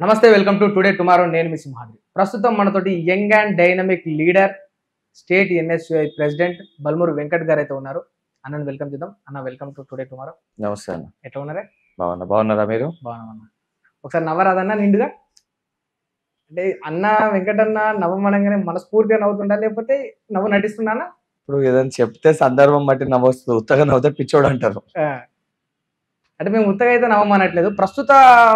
నమస్తే welcome to today tomorrow నేను మీ సింహాద్రి ప్రస్తుతం మనతోటి young and dynamic leader state NSUI president Balmuri Venkat గారు అయితే ఉన్నారు అన్నని వెల్కమ్ చేద్దాం అన్న వెల్కమ్ టు టుడే టుమారో నమస్తే అన్న ఎట్లా ఉన్నారే బాగున్నా బాగున్నారా మీరు బాగున్నామన్న ఒకసారి నవ్వరాదన్న నిండుగా అంటే అన్న వెంకటన్న నవ్వమనగానే మనస్ఫూర్తిగా నవ్వుతుండా లేకపోతే నవ్వు నటిస్తున్నానా ఇప్పుడు ఏదైనా చెప్తే సందర్భం బట్టి నవ్వొస్తుంది ఉత్తగా నవ్వుతే పిచ్చోడు అంటారు ఆ. అంటే మేము ఉత్తగా అయితే నవ్వమనట్లేదు ప్రస్తుత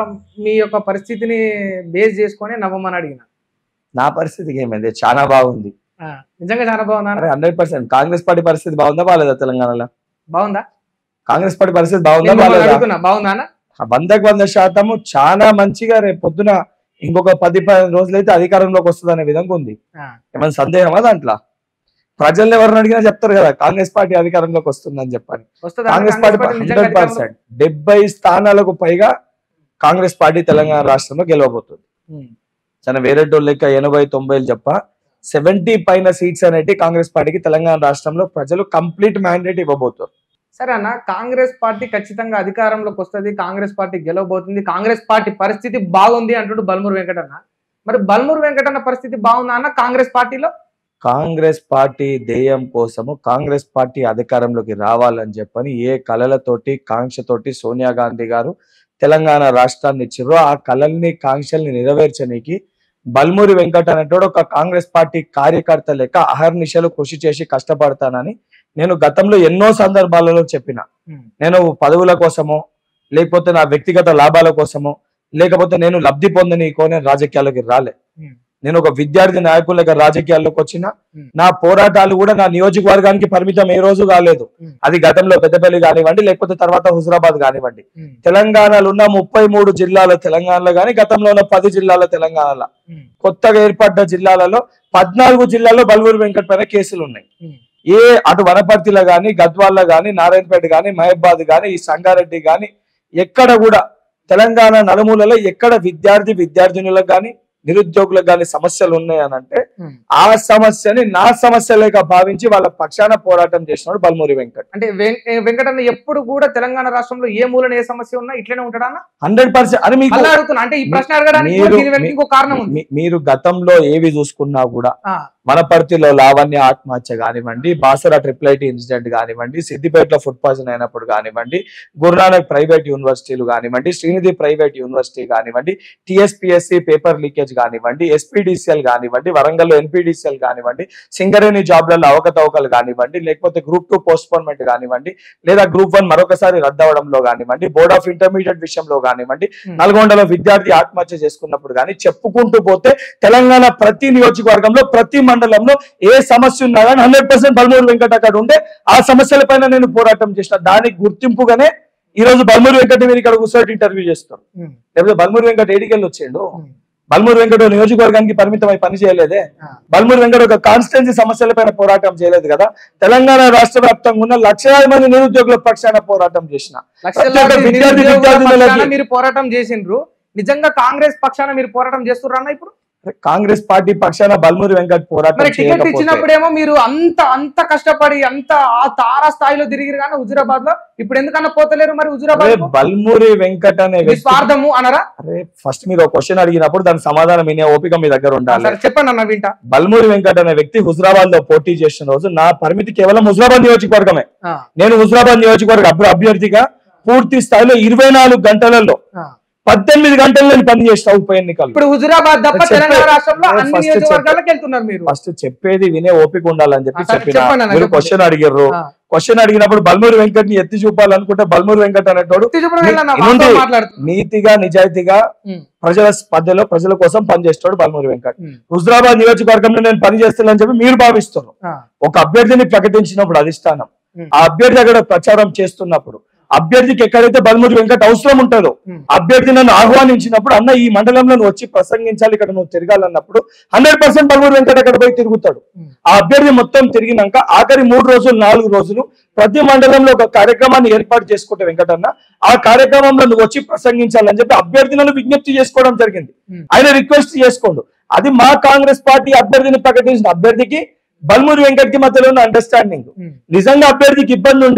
మీ యొక్క పరిస్థితిని బేస్ చేసుకొని నవ్వమని అడిగిన నా పరిస్థితికి ఏమైంది చాలా బాగుంది ఆ, నిజంగా చాలా బాగుందా అన్న? అరే హండ్రెడ్ పర్సెంట్ కాంగ్రెస్ పార్టీ పరిస్థితి బాగుందా బాగాలేదా తెలంగాణలో బాగుందా కాంగ్రెస్ పార్టీ పరిస్థితి బాగుందా నేను మిమ్మల్ని బాగాలేదా అడుగుతున్నా బాగుందా అన్న వందకు వంద శాతము చాలా మంచిగా రేపు పొద్దున ఇంకొక పది పది రోజులైతే అధికారంలోకి వస్తుంది అనే విధంగా ఉంది ఆ, ఏమైనా సందేహమా దాంట్లో ప్రజల్ని ఎవరిని అడిగినా చెప్తారు కదా కాంగ్రెస్ పార్టీ అధికారంలోకి వస్తుందని చెప్పని వస్తుందా అన్న? కాంగ్రెస్ పార్టీ నిజంగా హండ్రెడ్ అధికారంలో- పర్సెంట్ డెబ్బై స్థానాలకు పైగా కాంగ్రెస్ పార్టీ తెలంగాణ రాష్ట్రంలో గెలవబోతుంది ఉమ్, చాలా వేరే లెక్క ఎనభై తొంభైలు చెప్ప సెవెంటీ పైన సీట్స్ అనేటి కాంగ్రెస్ పార్టీకి తెలంగాణ రాష్ట్రంలో ప్రజలు కంప్లీట్ మ్యాండేట్ ఇవ్వబోతారు సరే అన్న కాంగ్రెస్ పార్టీ ఖచ్చితంగా అధికారంలోకి వస్తుంది కాంగ్రెస్ పార్టీ గెలవబోతుంది కాంగ్రెస్ పార్టీ పరిస్థితి బాగుంది అంటుండు బల్మూరు వెంకటన్న మరి బల్మూరు వెంకటన్న పరిస్థితి బాగుందా అన్న కాంగ్రెస్ పార్టీలో కాంగ్రెస్ పార్టీ ధ్యేయం కోసము కాంగ్రెస్ పార్టీ అధికారంలోకి రావాలని చెప్పని ఏ కళలతోటి కాంక్షతోటి సోనియా గాంధీ గారు తెలంగాణ రాష్ట్రాన్ని ఇచ్చిర్రో ఆ కళల్ని కాంక్షల్ని నెరవేర్చడానికి బల్మూరి వెంకట అనేటోడు ఒక కాంగ్రెస్ పార్టీ కార్యకర్త లెక్క అహర్నిశలు కృషి చేసి కష్టపడతానని నేను గతంలో ఎన్నో సందర్భాలలో చెప్పిన ఉమ్, నేను పదవుల కోసమో లేకపోతే నా వ్యక్తిగత లాభాల కోసమో లేకపోతే నేను లబ్ధి పొందనీకో నేను రాజకీయాల్లోకి రాలే ఉమ్, నేను ఒక విద్యార్థి నాయకులుగా రాజకీయాల్లోకి వచ్చిన Hmm. నా పోరాటాలు కూడా నా నియోజకవర్గానికి పరిమితం ఏ రోజు కాలేదు Hmm. అది గతంలో పెద్దపల్లి కానివ్వండి లేకపోతే తర్వాత హుజరాబాద్ కానివ్వండి ఉమ్, తెలంగాణలో ఉన్న ముప్పై మూడు జిల్లాల తెలంగాణలో కానీ గతంలో ఉన్న పది జిల్లాల తెలంగాణలో ఉమ్, కొత్తగా ఏర్పడ్డ జిల్లాలలో పద్నాలుగు జిల్లాల్లో బల్వూరు వెంకట్ పైన కేసులు ఉన్నాయి ఉమ్, ఏ అటు వనపర్తిలో గాని గద్వాల్లో గాని నారాయణపేట గాని మహబాద్ గాని ఈ సంగారెడ్డి గాని ఎక్కడ కూడా తెలంగాణ నలుమూలలో ఎక్కడ విద్యార్థి విద్యార్థినులకు గాని నిరుద్యోగులకు గాని సమస్యలు ఉన్నాయని అంటే ఉమ్. ఆ సమస్యని నా సమస్యలేగా భావించి వాళ్ళ పక్షాన పోరాటం చేసినాడు బల్మూరి వెంకట్ అంటే వెం- ఏ వెంకటన్న ఎప్పుడు కూడా తెలంగాణ రాష్ట్రంలో ఏ మూలన ఏ సమస్య ఉన్నా ఇట్లనే ఉంటాడా అన్న హండ్రెడ్ పర్సెంట్ అని మీకు మళ్ళీ అడుగుతున్నా అంటే ఈ ప్రశ్న అడగడానికి మీరు- దీని వెనక ఇంకో కారణం ఉంది మీ- మీరు గతంలో ఏవి చూసుకున్నా కూడా ఆ, వనపర్తిలో లావణ్య ఆత్మహత్య కానివ్వండి బాసర ట్రిపుల్ ఐటీ ఇన్సిడెంట్ కానివ్వండి సిద్దిపేటలో ఫుడ్ పాయిజన్ అయినప్పుడు కానివ్వండి గురునానక్ ప్రైవేట్ యూనివర్సిటీలు కానివ్వండి శ్రీనిధి ప్రైవేట్ యూనివర్సిటీ కానివ్వండి టిఎస్పిఎస్సి పేపర్ లీకేజ్ కానివ్వండి ఎస్పీడీసీఎల్ కానివ్వండి వరంగల్లో ఎన్పీడీసీఎల్ కానివ్వండి సింగరేణి జాబ్లలో అవకతవకలు కానివ్వండి లేకపోతే గ్రూప్ టూ పోస్ట్పోన్మెంట్ కానివ్వండి లేదా గ్రూప్ వన్ మరొకసారి రద్దవడంలో కానివ్వండి బోర్డ్ ఆఫ్ ఇంటర్మీడియట్ విషయంలో కానివ్వండి Hmm. నల్గొండలో విద్యార్థి ఆత్మహత్య చేసుకున్నప్పుడు కానీ చెప్పుకుంటూ పోతే తెలంగాణ ప్రతి నియోజకవర్గంలో ప్రతి మండలంలో ఏ సమస్య ఉన్నా కానీ హండ్రెడ్ పర్సెంట్ బల్మూరు వెంకట అక్కడ ఉండే ఆ సమస్యల పైన నేను పోరాటం చేసిన దానికి గుర్తింపుగానే ఈ రోజు బల్మూరు వెంకట మీరు ఇక్కడ కూర్చోటి ఇంటర్వ్యూ చేస్తాం ఉమ్, లేకపోతే బల్మూరు వెంకట ఏడికెళ్ళి వచ్చిండు ఉమ్, బల్మూరు వెంకట నియోజకవర్గానికి పరిమితమై పని చేయలేదే ఆ, బల్మూరు వెంకట ఒక కాన్స్టిట్యున్సీ సమస్యల పైన పోరాటం చేయలేదు కదా తెలంగాణ రాష్ట్ర వ్యాప్తంగా ఉన్న లక్షలాది మంది నిరుద్యోగుల పక్షాన పోరాటం చేసిన లక్షలాది ప్రతి ఒక్క విద్యార్థి నిరుద్యోగుల విద్యార్థినులకి- పక్షాన మీరు పోరాటం చేసిండ్రు నిజంగా కాంగ్రెస్ పక్షాన మీరు పోరాటం చేస్తున్నారన్న ఇప్పుడు కాంగ్రెస్ పార్టీ పక్షాన బల్మూరి వెంకట్ పోరాటం మరి టికెట్ చేయకపోతే ఇచ్చినప్పుడేమో మీరు అంత అంత కష్టపడి అంత ఆ తారా స్థాయిలో తిరిగిరు కానీ హుజురాబాద్ లో ఇప్పుడు ఎందుకన్నా పోతలేరు మరి అరే హుజురాబాద్ బల్మూరి వెంకట్ అనే వ్యక్తి స్వార్థము అనరా అరే ఫస్ట్ మీరు ఒక క్వశ్చన్ అడిగినప్పుడు దానికి సమాధానం వినే ఓపిక మీ దగ్గర ఉండాలి సరే చెప్పండి అన్న వింటా బల్మూరి వెంకట్ అనే వ్యక్తి హుజరాబాద్ లో పోటీ చేసిన రోజు నా పరిమితి కేవలం హుజరాబాద్ నియోజకవర్గమే ఆ, నేను హుజరాబాద్ నియోజకవర్గ అభ్య- అభ్యర్థిగా పూర్తి స్థాయిలో ఇరవై నాలుగు గంటలలో ఆ. పద్దెనిమిది గంటలు నేను పని చేసిన ఉప ఎన్నికలు ఇప్పుడు హుజురాబాద్ తప్ప చెప్పే- తెలంగాణ రాష్ట్రంలో నేను అన్ని first నియోజకవర్గాలకు వెళ్తున్నారు మీరు ఫస్ట్ చెప్పేది వినే ఓపిక ఉండాలని చెప్పి ఆ, సరే, చెప్పిన చెప్పండి అన్న, మీరు చెప్పండి. క్వశ్చన్ అడిగారు ఆ. క్వశ్చన్ అడిగినప్పుడు బల్మూరి వెంకట్ ని ఎత్తి చూపాలనుకుంటే బల్మూరి వెంకట్ అనేటోడు తిరుపతి వెళ్ళన్న, ఇనుండి- వాస్తవం మాట్లాడుతున్నా. నీతిగా నిజాయితీగా ఉమ్, ప్రజల మధ్యలో ప్రజల కోసం పనిచేస్తాడు బల్మూరి వెంకట్ ఉమ్, హుజరాబాద్ నియోజకవర్గంలో నేను పని చేస్తానని చెప్పి మీరు భావిస్తున్నారు ఆ, ఒక అభ్యర్థిని ప్రకటించినప్పుడు అధిష్టానం ఉమ్, ఆ అభ్యర్థి అక్కడ ప్రచారం చేస్తున్నప్పుడు అభ్యర్థికి ఎక్కడైతే బల్మూరి వెంకట్ అవసరం ఉంటుందో ఉమ్, అభ్యర్థి నన్ను ఆహ్వానించినప్పుడు అన్న ఈ మండలంలో నువ్వు వచ్చి ప్రసంగించాలి ఇక్కడ నువ్వు తిరగాలన్నప్పుడు హండ్రెడ్ పర్సెంట్ బల్మూరి వెంకట్ అక్కడ పోయి తిరుగుతాడు ఉమ్, ఆ అభ్యర్థి మొత్తం తిరిగినాక ఆఖరి మూడు రోజులు నాలుగు రోజులు ప్రతి మండలంలో ఒక కార్యక్రమాన్ని ఏర్పాటు చేసుకుంటే వెంకటన్న ఆ కార్యక్రమంలో నువ్వు వచ్చి ప్రసంగించాలని చెప్పి అభ్యర్థులను విజ్ఞప్తి చేసుకోవడం జరిగింది ఉమ్. ఆయన రిక్వెస్ట్ చేసుకోండు అది మా కాంగ్రెస్ పార్టీ అభ్యర్థిని ప్రకటించిన అభ్యర్థికి బల్మూరి వెంకట్ కి మధ్యలో ఉన్న అండర్స్టాండింగ్ ఉమ్, నిజంగా అభ్యర్థికి ఇబ్బంది ఉండి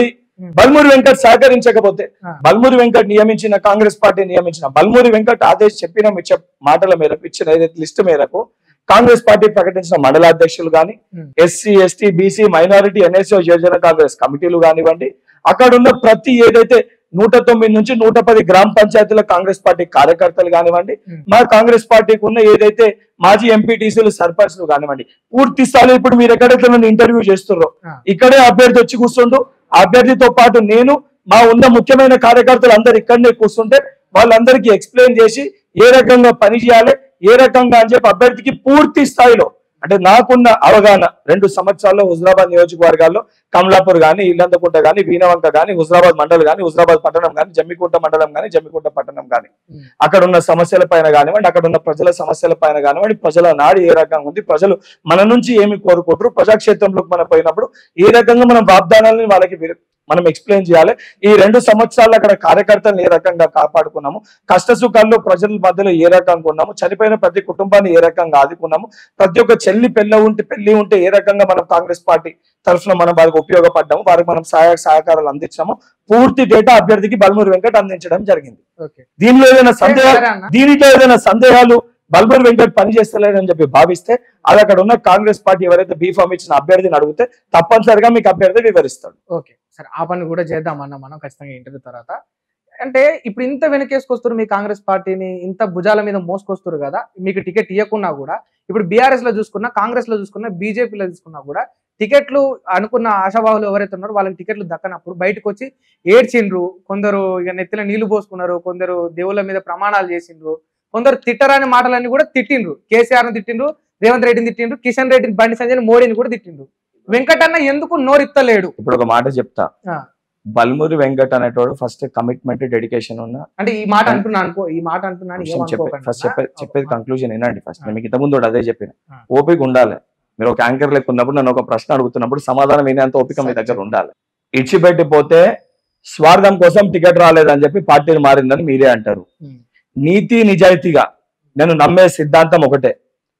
Hmm. బల్మూరి వెంకట్ సహకరించకపోతే Ah. బల్మూరి వెంకట్ నియమించిన కాంగ్రెస్ పార్టీ నియమించిన బల్మూరి వెంకట్ ఆదేశ్ చెప్పిన మిచ్చ మాటల మేరకు ఇచ్చిన ఏదైతే లిస్ట్ మేరకు కాంగ్రెస్ పార్టీ ప్రకటించిన మండలాధ్యక్షులు గాని Hmm. SC ST BC minority NSO యోజన కాంగ్రెస్ కమిటీలు కానివ్వండి అక్కడ ఉన్న ప్రతి ఏదైతే నూట తొమ్మిది నుంచి నూట పది గ్రామ పంచాయతీల కాంగ్రెస్ పార్టీ కార్యకర్తలు కానివ్వండి Hmm. మా కాంగ్రెస్ పార్టీకి ఉన్న ఏదైతే మాజీ ఎంపీటీసీలు సర్పంచ్లు కానివ్వండి పూర్తి స్థాయిలో ఇప్పుడు మీరు ఎక్కడైతే నన్ను ఇంటర్వ్యూ చేస్తున్నారో Ah. ఇక్కడే అభ్యర్థి వచ్చి కూర్చుండు ఆ అభ్యర్థితో పాటు నేను మా ఉన్న ముఖ్యమైన కార్యకర్తలు అందరు ఇక్కడనే కూర్చుంటే వాళ్ళందరికీ ఎక్స్ప్లెయిన్ చేసి ఏ రకంగా పని చేయాలి ఏ రకంగా అని చెప్పి అభ్యర్థికి పూర్తి స్థాయిలో అంటే నాకున్న అవగాహన రెండు సంవత్సరాల్లో హుజరాబాద్ నియోజకవర్గాల్లో కమలాపూర్ గాని ఇల్లంతకుంట గాని వీణవంక గాని హుజరాబాద్ మండలి గాని హుజరాబాద్ పట్టణం గాని జమ్మికుంట మండలం గాని జమ్మికుంట పట్టణం గాని Hmm. అక్కడ ఉన్న సమస్యల పైన కానివ్వండి అక్కడ ఉన్న ప్రజల సమస్యల పైన కానివ్వండి ప్రజల నాడి ఏ రకంగా ఉంది ప్రజలు మన నుంచి ఏమి కోరుకుంటారు ప్రజాక్షేత్రంలోకి మనం పోయినప్పుడు ఏ రకంగా మనం వాగ్దానాలని వాళ్ళకి విర- మనం ఎక్స్ప్లెయిన్ చేయాలి ఈ రెండు సంవత్సరాలు అక్కడ కార్యకర్తలను ఏ రకంగా కాపాడుకున్నాము కష్ట సుఖాల్లో ప్రజల మధ్యలో ఏ రకంగా ఉన్నాము చనిపోయిన ప్రతి కుటుంబాన్ని ఏ రకంగా ఆదుకున్నాము ప్రతి ఒక్క చెల్లి పెళ్ళ ఉంటే పెళ్లి ఉంటే ఏ రకంగా మనం కాంగ్రెస్ పార్టీ తరఫున మనం వారికి ఉపయోగపడ్డాము వారికి మనం సహాయ సహకారాలు అందించాము పూర్తి డేటా అభ్యర్థికి బల్మూరి వెంకట్ అందించడం జరిగింది ఓకే దీనిలో ఏదైనా సందేహాలు సరే అన్న. దీనిలో ఏదైనా సందేహాలు బల్బర్ వెంకట్ పని చేస్తలేరని చెప్పి భావిస్తే అది అక్కడ ఉన్న కాంగ్రెస్ పార్టీ ఎవరైతే బీఫామ్ ఇచ్చిన అభ్యర్థిని అడిగితే తప్పనిసరిగా మీకు అభ్యర్థి వివరిస్తాడు ఓకే సరే ఆ పని కూడా చేద్దామన్న మనం ఖచ్చితంగా ఇంటర్వ్యూ తర్వాత అంటే ఇప్పుడు ఇంత వెనకేసుకొస్తారు మీ కాంగ్రెస్ పార్టీని ఇంత భుజాల మీద మోసుకొస్తారు కదా మీకు టికెట్ ఇవ్వకున్నా కూడా ఇప్పుడు బీఆర్ఎస్ లో చూసుకున్నా కాంగ్రెస్ లో చూసుకున్నా బీజేపీలో చూసుకున్నా కూడా టికెట్లు అనుకున్న ఆశావాహులు ఎవరైతే ఉన్నారో వాళ్ళకి టికెట్లు దక్కనప్పుడు బయటకు వచ్చి ఏడ్చిండ్రు కొందరు ఇక నెత్తిన నీళ్లు పోసుకున్నారు కొందరు దేవుళ్ళ మీద ప్రమాణాలు చేసిండ్రు కొందరు తిట్టరాని మాటలన్నీ కూడా తిట్టిండ్రు కేసీఆర్ ని తిట్టిండ్రు రేవంత్ రెడ్డిని తిట్టిండ్రు కిషన్ రెడ్డిని బండి సంజయ్ మోడీని కూడా తిట్టిండ్రు వెంకటన్న ఎందుకు నోరిత్తలేడు ఇప్పుడు ఒక మాట చెప్తా ఆ. బల్మూరి వెంకట్ అనేటోడు ఫస్ట్ కమిట్మెంట్ డెడికేషన్ ఉన్న అంటే ఈ మాట అంటున్నా అనుకో ఈ మాట అంటున్నాను ఏమనుకోకండి ఫస్ట్ చెప్పేది అన్న. చెప్పేది కంక్లూజన్ వినండి ఫస్ట్ ఆ. నేను మీకు ఇంతకుముందు కూడా అదే చెప్పిన ఆ. ఓపిక ఉండాలి మీరు ఒక యాంకర్ లెక్క ఉన్నప్పుడు నన్ను ఒక ప్రశ్న అడుగుతున్నప్పుడు సమాధానం వినేంత ఓపిక మీ దగ్గర ఉండాలి ఇచ్చిపెట్టిపోతే స్వార్థం కోసం టికెట్ రాలేదని చెప్పి పార్టీని మారిందని మీరే అంటారు ఉమ్. నీతి నిజాయితీగా నేను నమ్మే సిద్ధాంతం ఒకటే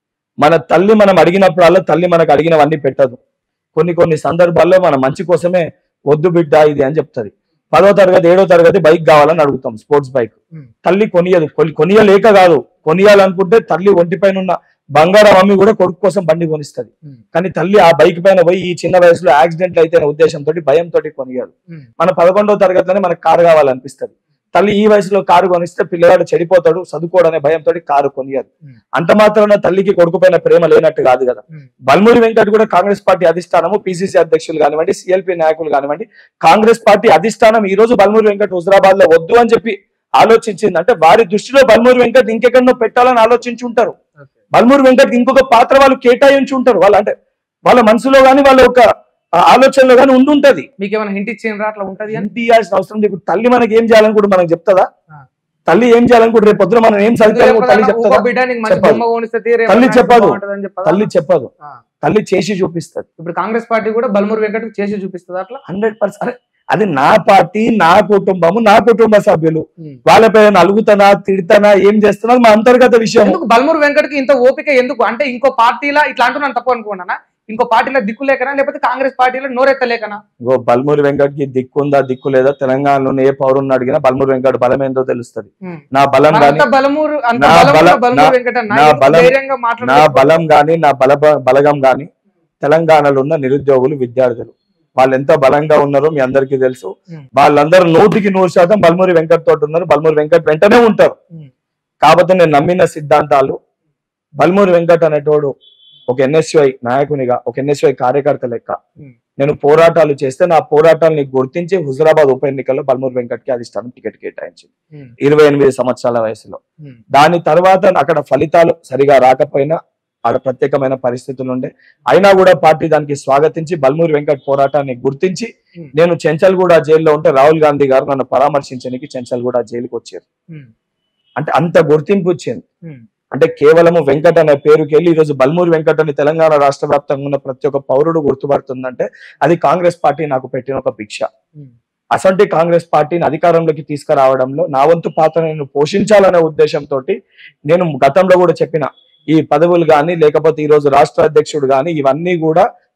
మన తల్లి మనం అడిగినప్పుడల్లా తల్లి మనకు అడిగినవన్నీ పెట్టదు కొన్ని కొన్ని సందర్భాల్లో మన మంచి కోసమే వద్దు బిడ్డ ఇది అని చెప్తుంది పదో తరగతి ఏడో తరగతి బైక్ కావాలని అడుగుతాం స్పోర్ట్స్ బైక్ ఉమ్. తల్లి కొనియదు కొని- కొనియలేక కాదు కొనియాలనుకుంటే తల్లి ఒంటిపైన ఉన్న బంగారం అమ్మి కూడా కొడుకు కోసం బండి కొనిస్తుంది ఉమ్. కానీ తల్లి ఆ బైక్ పైన పోయి ఈ చిన్న వయసులో యాక్సిడెంట్ అయితే అనే ఉద్దేశంతో భయంతో కొనియదు ఉమ్. మన పదకొండవ తరగతిలోనే మనకు కారు కావాలనిపిస్తుంది తల్లి ఈ వయసులో కారు కొనిస్తే పిల్లవాడు చెడిపోతాడు చదువుకోడు అనే భయంతో కారు కొనియదు ఉమ్. అంత మాత్రాన తల్లికి కొడుకు పైన ప్రేమ లేనట్టు కాదు కదా ఉమ్. బల్మూరి వెంకట్ కూడా కాంగ్రెస్ పార్టీ అధిష్టానము పిసిసి అధ్యక్షులు కానివ్వండి సిఎల్పి నాయకులు కానివ్వండి కాంగ్రెస్ పార్టీ అధిష్టానం ఈ రోజు బల్మూరి వెంకట్ హుజరాబాద్ లో వద్దు అని చెప్పి ఆలోచించింది అంటే వారి దృష్టిలో బల్మూరి వెంకట్ ఇంకెక్కడో పెట్టాలని ఆలోచించి ఉంటారు ఓకే. బల్మూరి వెంకట్ ఇంకొక పాత్ర వాళ్ళు కేటాయించి ఉంటారు వాళ్ళు అంటే వాళ్ళ మనసులో గాని వాళ్ళ ఒక ఆ, ఆలోచనలో గాని ఉండుంటది మీకు ఏమైనా హింట్ ఇచ్చిండ్రా అట్లా ఉంటది అని ఎంత ఇవ్వాల్సిన అవసరం లేదు ఇప్పుడు తల్లి మనకి ఏం చేయాలని కూడా మనకు చెప్తుందా ఆ. తల్లి ఏం చేయాలని కూడా రేపు పొద్దున మనం ఏం చదివితే తల్లి చెప్తుందా బిడ్డ నీకు మంచి చెప్పదు. బొమ్మ కొనిస్తే తీరే తల్లి ఏమన్నా చెప్పదు. బాగుంటదని చెప్పదా? తల్లి చెప్పదు ఆ. తల్లి చేసి చూపిస్తుంది ఇప్పుడు కాంగ్రెస్ పార్టీ కూడా బల్మూరు వెంకట్ చేసి చూపిస్తుంది అట్లా హండ్రెడ్ పర్సెంట్ అది నా పార్టీ నా కుటుంబము నా కుటుంబ సభ్యులు ఉమ్. వాళ్ళపై అలుగుతానా తిడతానా ఏం చేస్తున్నా మా అంతర్గత విషయం ఎందుకు బల్మూరు వెంకట్ కి ఇంత ఓపిక ఎందుకు అంటే ఇంకో పార్టీలా ఇట్లా అంటున్నాను తప్పు అనుకున్నానా ఇంకో పార్టీలో దిక్కు లేకనా లేకపోతే కాంగ్రెస్ పార్టీలో నోరెత్తలేకనా ఇగో బల్మూరి వెంకట్ కి దిక్కు ఉందా దిక్కు లేదా తెలంగాణలో ఏ పౌరుని అడిగినా బల్మూరి వెంకట్ బలం ఏందో తెలుస్తుంది ఉమ్. నా బలం మరి గాని అంత బలమూరు అంత నా బలం ఉన్న బలం- బల్మూరు నా- వెంకట్ అన్న నా ఎందుకు బలం- ధైర్యంగా నా మాట్లాడుతున్నారు బలం గాని నా బల బలగం గాని తెలంగాణలో ఉన్న నిరుద్యోగులు విద్యార్థులు వాళ్ళు ఎంత బలంగా ఉన్నారో మీ అందరికీ తెలుసు ఉమ్. వాళ్ళందరూ నూటికి నూరు శాతం బల్మూరి వెంకట్ తోటి ఉన్నారు బల్మూరి వెంకట్ వెంటనే ఉంటారు ఉమ్. కాబట్టి నేను నమ్మిన సిద్ధాంతాలు బల్మూరి వెంకట్ అనేటోడు ఒక ఎన్ఎస్యుఐ నాయకునిగా ఒక ఎన్ఎస్యుఐ కార్యకర్త లెక్క ఉమ్. నేను పోరాటాలు చేస్తే నా పోరాటాలని గుర్తించి హుజరాబాద్ ఉప ఎన్నికల్లో బల్మూరి వెంకట్ కి అధిష్టానం టికెట్ కేటాయించింది ఉమ్. ఇరవై ఎనిమిది సంవత్సరాల వయసులో ఉమ్. దాని తర్వాత అక్కడ ఫలితాలు సరిగా రాకపోయినా ఆడ ప్రత్యేకమైన పరిస్థితులు ఉండే అయినా కూడా పార్టీ దానికి స్వాగతించి బల్మూరి వెంకట్ పోరాటాన్ని గుర్తించి Hmm. నేను చెంచల్గూడ జైల్లో ఉంటే రాహుల్ గాంధీ గారు నన్ను పరామర్శించడానికి చెంచల్గూడ జైలుకి వచ్చారు ఉమ్. అంటే అంత గుర్తింపు వచ్చింది ఉమ్. అంటే కేవలము వెంకట్ అనే పేరుకి వెళ్ళి ఈ రోజు బల్మూరి వెంకట్ అని తెలంగాణ రాష్ట్ర వ్యాప్తంగా ఉన్న ప్రతి ఒక్క పౌరుడు గుర్తుపడుతుందంటే అది కాంగ్రెస్ పార్టీ నాకు పెట్టిన ఒక భిక్ష ఉమ్. అసంటి కాంగ్రెస్ పార్టీని అధికారంలోకి తీసుకురావడంలో నా వంతు పాత్ర నేను పోషించాలనే ఉద్దేశంతో నేను గతంలో కూడా చెప్పిన ఈ పదవులు కానీ లేకపోతే ఈ రోజు రాష్ట్ర అధ్యక్షుడు కానీ ఇవన్నీ కూడా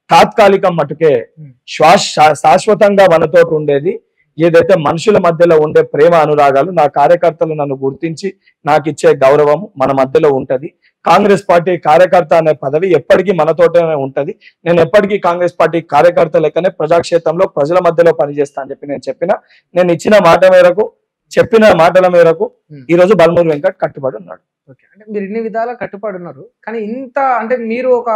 తాత్కాలికం మటుకే Hmm. శ్వాస శా- శాశ్వతంగా మనతో ఉండేది ఏదైతే మనుషుల మధ్యలో ఉండే ప్రేమ అనురాగాలు నా కార్యకర్తలు నన్ను గుర్తించి నాకు ఇచ్చే గౌరవం మన మధ్యలో ఉంటది కాంగ్రెస్ పార్టీ కార్యకర్త అనే పదవి ఎప్పటికీ మనతోటనే ఉంటది నేను ఎప్పటికీ కాంగ్రెస్ పార్టీ కార్యకర్త లెక్కనే ప్రజాక్షేత్రంలో ప్రజల మధ్యలో పనిచేస్తా అని చెప్పి నేను చెప్పిన నేను ఇచ్చిన మాట మేరకు చెప్పిన మాటల మేరకు Hmm. ఈ రోజు బల్మూరి వెంకట్ కట్టుబడి ఉన్నాడు ఓకే అంటే మీరు ఇన్ని విధాలా కట్టుబడి ఉన్నారు కానీ ఇంత అంటే మీరు ఒక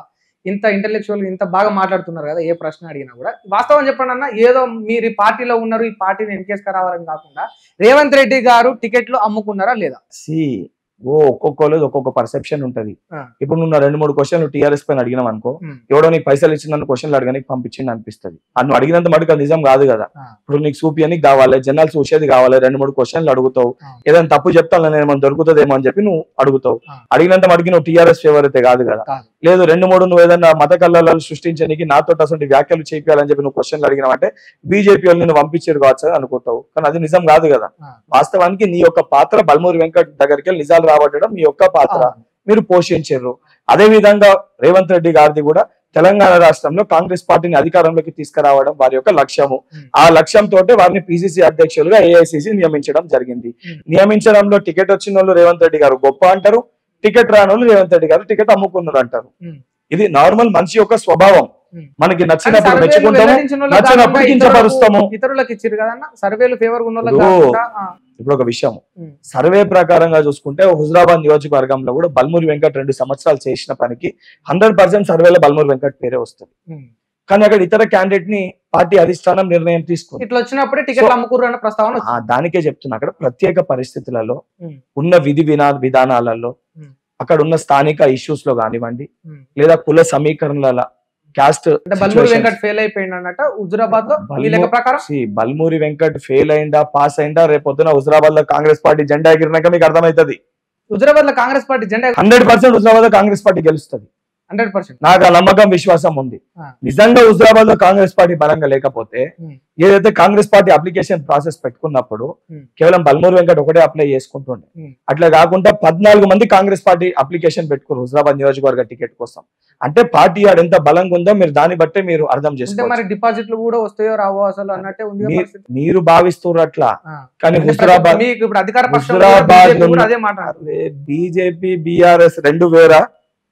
ఇంత ఇంటెలెక్చువల్ ఇంత బాగా మాట్లాడుతున్నారు కదా ఏ ప్రశ్న అడిగినా కూడా వాస్తవం చెప్పండి అన్న ఏదో మీరు ఈ పార్టీలో ఉన్నారు ఈ పార్టీని ఎన్కేసుకు రావాలని కాకుండా రేవంత్ రెడ్డి గారు టికెట్లు అమ్ముకున్నారా లేదా సి ఓ ఒక్కొక్కరు ఒక్కొక్క పర్సెప్షన్ ఉంటది ఆ. ఇప్పుడు నువ్వు నా రెండు మూడు క్వశ్చన్లు టీఆర్ఎస్ పైన అడిగినావు అనుకో ఉమ్. ఎవడో నీకు పైసలు ఇచ్చిందని క్వశ్చన్లు అడగడానికి పంపించింది అనిపిస్తుంది అది నువ్వు అడిగినంత మటుకు అది నిజం కాదు కదా ఆ. ఇప్పుడు నీకు చూపియనికి కావాలి జనాలు చూసేది కావాలి రెండు మూడు క్వశ్చన్లు అడుగుతావు ఆ. ఏదైనా తప్పు చెప్తాను నేను ఏమైనా దొరుకుతుందేమో అని చెప్పి నువ్వు అడుగుతావు ఆ. అడిగినంత మటుకు నువ్వు టీఆర్ఎస్ ఫేవర్ అయితే కాదు కదా కాదు. లేదు రెండు మూడు నువ్వు ఏదైనా మత కల్లాలు సృష్టించడానికి నాతో అసలు వ్యాఖ్యలు చేయాలని చెప్పి నువ్వు క్వశ్చన్లు అడిగినావంటే బీజేపీ వాళ్ళు నేను పంపించారు కావచ్చు అని అనుకుంటావు కానీ అది నిజం కాదు కదా ఆ. వాస్తవానికి నీ యొక్క పాత్ర బల్మూరి వెంకట్ దగ్గరికి వెళ్ళి నిజాలు రాబట్టడం మీ యొక్క పాత్ర అవును. మీరు పోషించారు అదే విధంగా రేవంత్ రెడ్డి గారిది కూడా తెలంగాణ రాష్ట్రంలో కాంగ్రెస్ పార్టీని అధికారంలోకి తీసుకురావడం వారి యొక్క లక్ష్యము Hmm. ఆ లక్ష్యంతో వారిని పిసిసి అధ్యక్షులుగా ఏఐసిసి నియమించడం జరిగింది Hmm. నియమించడంలో టికెట్ వచ్చిన వాళ్ళు రేవంత్ రెడ్డి గారు గొప్ప అంటారు టికెట్ రాని వాళ్ళు రేవంత్ రెడ్డి గారు టికెట్ అమ్ముకున్నారు అంటారు Hmm. ఇది నార్మల్ మనిషి యొక్క స్వభావం Hmm. మనకి కానీ నచ్చినప్పుడు సర్వేలు మెచ్చుకుంటాము వెల్లడించిన వాళ్ళకి నచ్చినప్పుడు కాకుండా కించపరుస్తాము. ఇతరులకు- ఇతరులకు ఇచ్చారు కదన్న సర్వేలు ఫేవర్ ఉన్న వాళ్ళకి ఇప్పుడు కాకుండా, ఆ, ఇప్పుడు ఒక విషయం Hmm. సర్వే ప్రకారంగా చూసుకుంటే హుజరాబాద్ నియోజకవర్గంలో కూడా బల్మూరి వెంకట్ రెండు సంవత్సరాలు చేసిన పనికి హండ్రెడ్ పర్సెంట్ సర్వేలో బల్మూరి వెంకట్ పేరే వస్తుంది ఉమ్. కానీ అక్కడ ఇతర క్యాండిడేట్ ని పార్టీ అధిష్టానం నిర్ణయం తీసుకుంది ఇట్లా వచ్చినప్పుడే టికెట్లు So- అమ్ముకుర్రు అన్న ప్రస్తావన ఆ వచ్చింది. దానికే చెప్తున్నా అక్కడ ప్రత్యేక పరిస్థితులలో Hmm. ఉన్న విధి వినా విధానాలలో Hmm. అక్కడ ఉన్న స్థానిక ఇష్యూస్ లో కానివ్వండి ఉమ్. లేదా కుల సమీకరణల క్యాస్ట్ అంటే బల్మూరి వెంకట్ ఫెయిల్ అయిపోయింది అన్నట్టు హుజురాబాద్ లో ఈ లెక్క ప్రకారం బల్మూరి వెంకట్ ఫెయిల్ అయిందా పాస్ అయిందా రేపు పొద్దున హుజరాబాద్ లో కాంగ్రెస్ పార్టీ జెండా ఎగిరినాక మీకు అర్థమవుతుంది హుజురాబాద్ లో కాంగ్రెస్ పార్టీ జెండా హండ్రెడ్ పర్సెంట్ హుజరాబాద్ లో కాంగ్రెస్ పార్టీ గెలుస్తుంది హండ్రెడ్ పర్సెంట్ నాకు ఆ నమ్మకం విశ్వాసం ఉంది ఆ. నిజంగా హుజరాబాద్ లో కాంగ్రెస్ పార్టీ బలంగా లేకపోతే ఉమ్. ఏదైతే కాంగ్రెస్ పార్టీ అప్లికేషన్ ప్రాసెస్ పెట్టుకున్నప్పుడు ఉమ్. కేవలం బల్మూరు వెంకట్ ఒకటే అప్లై చేసుకుంటుండే ఉమ్. అట్లా కాకుండా పద్నాలుగు మంది కాంగ్రెస్ పార్టీ అప్లికేషన్ పెట్టుకున్నారు హుజరాబాద్ నియోజకవర్గ టికెట్ కోసం అంటే పార్టీ ఆడ ఎంత బలంగా ఉందో మీరు దాన్ని బట్టే మీరు అర్థం అంటే చేసుకోవచ్చు మరి డిపాజిట్లు కూడా వస్తాయో రావో అసలు అన్నట్టే ఉంది కదా మీ- పరిస్థితి. మీరు భావిస్తున్నారు అట్లా ఆ. కానీ అంటే హుజరాబాద్ మీకు ఇప్పుడు అధికార పక్షం హుజురాబాద్ BJP కూడా ఉన్న- అదే మాట అంటుంది. బీజేపీ బీఆర్ఎస్ రెండు వేరా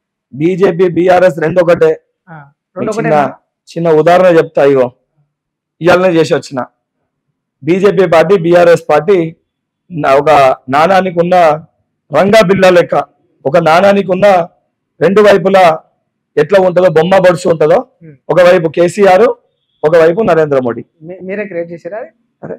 బీజేపీ బీఆర్ఎస్ రెండు ఒకటే ఆ. రెండు చిన్న ఒకటేనా? చిన్న ఉదాహరణ చెప్తా ఇగో ఇవాళనే చేసి వచ్చిన బీజేపీ పార్టీ బీఆర్ఎస్ పార్టీ నా- ఒక నాణానికి ఉన్న రంగా బిల్ల లెక్క ఒక నాణానికి ఉన్న రెండు వైపులా ఎట్లా ఉంటుందో బొమ్మ బడుచు ఉంటుందో Hmm. ఒకవైపు కేసీఆర్ ఒకవైపు నరేంద్ర మోడీ మీ- మీరే క్రియేట్ చేశారా అది?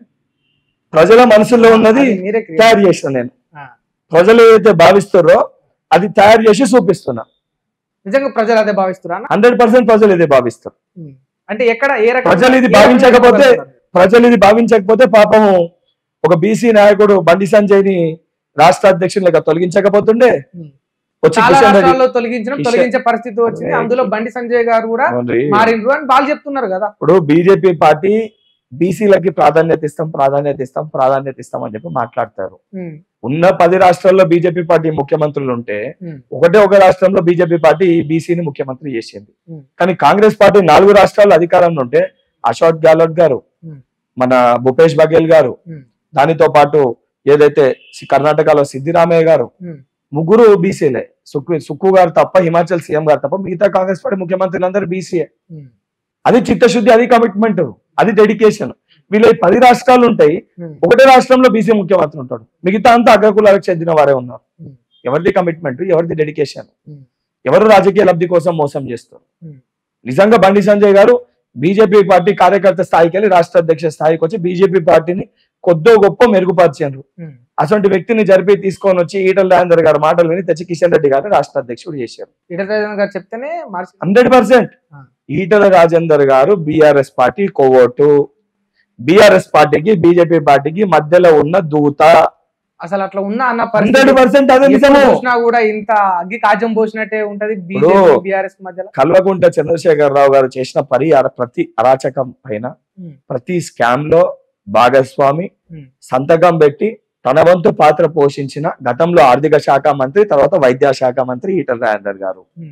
ప్రజల మనసులో ఉన్నది అది మీరే క్రియేట్ తయారు చేసిన నేను ఆ. ప్రజలు ఏదైతే భావిస్తారో అది తయారు చేసి చూపిస్తున్నా నిజంగా ప్రజలు అదే భావిస్తురా అన్న? హండ్రెడ్ పర్సెంట్ ప్రజలు ఇదే భావిస్తారు ఉమ్. అంటే ఎక్కడ ఏ రకంగా ప్రజలు ఇది ఏ రకంగా భావించకపోతే చెప్పగలుగుతారు? ప్రజలు ఇది భావించకపోతే పాపం ఒక బీసీ నాయకుడు బండి సంజయ్ ని రాష్ట్ర అధ్యక్షుని లెక్క తొలగించకపోతుండే ఉమ్. వచ్చి చాలా కిషన్ రెడ్డి రాష్ట్రాల్లో తొలగించడం కిషన్- తొలగించే పరిస్థితి వచ్చింది అరే, అందులో బండి సంజయ్ గారు కూడా అవునండి. మారిండ్రు అని వాళ్ళు చెప్తున్నారు కదా ఇప్పుడు బీజేపీ పార్టీ బీసీలకి ప్రాధాన్యత ఇస్తాం ప్రాధాన్యత ఇస్తాం ప్రాధాన్యత ఇస్తాం అని చెప్పి మాట్లాడతారు ఉమ్. ఉన్న పది రాష్ట్రాల్లో బీజేపీ పార్టీ ముఖ్యమంత్రులు ఉంటే ఉమ్. ఒకటే ఒక రాష్ట్రంలో బీజేపీ పార్టీ బీసీని ముఖ్యమంత్రి చేసింది Hmm. కానీ కాంగ్రెస్ పార్టీ నాలుగు రాష్ట్రాల్లో అధికారంలో ఉంటే అశోక్ గెహ్లోట్ గారు Hmm. మన భూపేష్ బఘేల్ గారు Hmm. దానితో పాటు ఏదైతే సి- కర్ణాటకలో సిద్దిరామయ్య గారు Hmm. ముగ్గురు బీసీలే సుక్కు సుక్కు గారు తప్ప హిమాచల్ సీఎం గారు తప్ప మిగతా కాంగ్రెస్ పార్టీ ముఖ్యమంత్రులందరూ బీసీఏ ఉమ్. అది చిత్తశుద్ధి అది కమిట్మెంట్ అది డెడికేషన్ వీళ్ళ ఈ పది రాష్ట్రాలు ఉంటాయి ఉమ్. ఒకటే రాష్ట్రంలో బీసీ ముఖ్యమంత్రి ఉంటాడు మిగతా అంతా అగ్రకులాలకు చెందిన వారే ఉన్నారు Hmm. ఎవరిది కమిట్మెంట్ ఎవరిది డెడికేషన్ Hmm. ఎవరు రాజకీయ లబ్ధి కోసం మోసం చేస్తారు Hmm. నిజంగా బండి సంజయ్ గారు బీజేపీ పార్టీ కార్యకర్త స్థాయికి వెళ్ళి రాష్ట్ర అధ్యక్ష స్థాయికి వచ్చి బీజేపీ పార్టీని కొద్దో గొప్ప మెరుగుపరిచారు ఉమ్. అటువంటి వ్యక్తిని జరిపి తీసుకొని వచ్చి ఈటల రాజేందర్ గారి మాటలు విని తెచ్చి కిషన్ రెడ్డి గారిని రాష్ట్ర అధ్యక్షుడు చేశారు ఈటల రాజేంద్ర గారు చెప్తేనే మార్చి హండ్రెడ్ పర్సెంట్ ఆ. ఈటల ఈటల రాజేందర్ గారు బీఆర్ఎస్ పార్టీ కోవోటు బీఆర్ఎస్ పార్టీకి బీజేపీ పార్టీకి మధ్యలో ఉన్న దూత అసలు అట్లా ఉన్న అన్న హండ్రెడ్ పరిస్థితి పర్సెంట్ అదే ఎప్పుడు నిజము చూసినా కూడా ఇంత అగ్గి కాజం పోసినట్టే ఉంటది బీజేపీ ఇప్పుడు- బీఆర్ఎస్ మధ్యలో కల్వకుంట చంద్రశేఖర్ రావు గారు చేసిన పరి అర- ప్రతి అరాచకం పైన ఉమ్. ప్రతి స్కామ్ లో భాగస్వామి ఉమ్. సంతకం పెట్టి తన వంతు పాత్ర పోషించిన గతంలో ఆర్థిక శాఖ మంత్రి తర్వాత వైద్య శాఖ మంత్రి ఈటల రాజేందర్ గారు ఉమ్.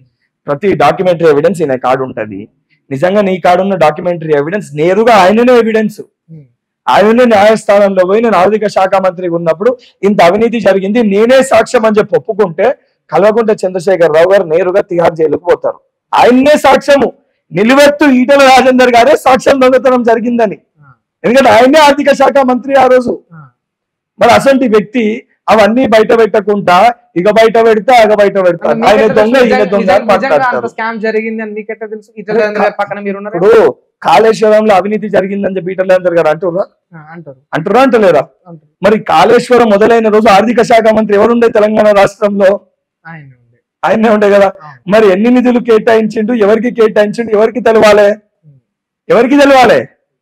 ప్రతి డాక్యుమెంటరీ ఎవిడెన్స్ ఈయన కాడు ఉంటది నిజంగా నీ కాడున్న డాక్యుమెంటరీ ఎవిడెన్స్ నేరుగా ఆయననే ఎవిడెన్స్ ఉమ్. ఆయననే న్యాయస్థానంలో పోయి నేను ఆర్థిక శాఖ మంత్రిగా ఉన్నప్పుడు ఇంత అవినీతి జరిగింది నేనే సాక్ష్యం అని చెప్పి ఒప్పుకుంటే కల్వకుంట్ల చంద్రశేఖర్ రావు గారు నేరుగా తిహార్ జైలుకు పోతారు ఆయన్నే సాక్ష్యము నిలువెత్తు ఈటల రాజేందర్ గారే సాక్ష్యం దొంగతనం జరిగిందని ఆ, ఎందుకంటే ఆయనే ఆర్థిక శాఖ మంత్రి ఆ రోజు ఆ. మరి అసంటి వ్యక్తి అవన్నీ బయట పెట్టకుండా ఇక బయట పెడతా అగ బయట పెడతా అంటే ఆయన మీకెట్లా దొంగ తెలుసు? ఈయన నిజంగా- దొంగ అని నిజంగా అంత మాట్లాడతారు స్కామ్ జరిగింది అని మీకెట్లా తెలుసు ఇతర గారి పక్కన మీరు ఉన్నారు ఇప్పుడు కాళేశ్వరంలో అవినీతి జరిగిందని చెప్పి ఈటల గారు అంటుర్రా అంటారు అంటురా అంటలేరా అంటారు మరి కాళేశ్వరం మొదలైన రోజు ఆర్థిక శాఖ మంత్రి ఎవరుండే తెలంగాణ రాష్ట్రంలో ఆయన ఉంది ఆయనే ఉండే కదా అవును. మరి ఎన్ని నిధులు కేటాయించిండు ఎవరికి కేటాయించిండు ఎవరికి తెలవాలి ఉమ్. ఎవరికి తెలవాలి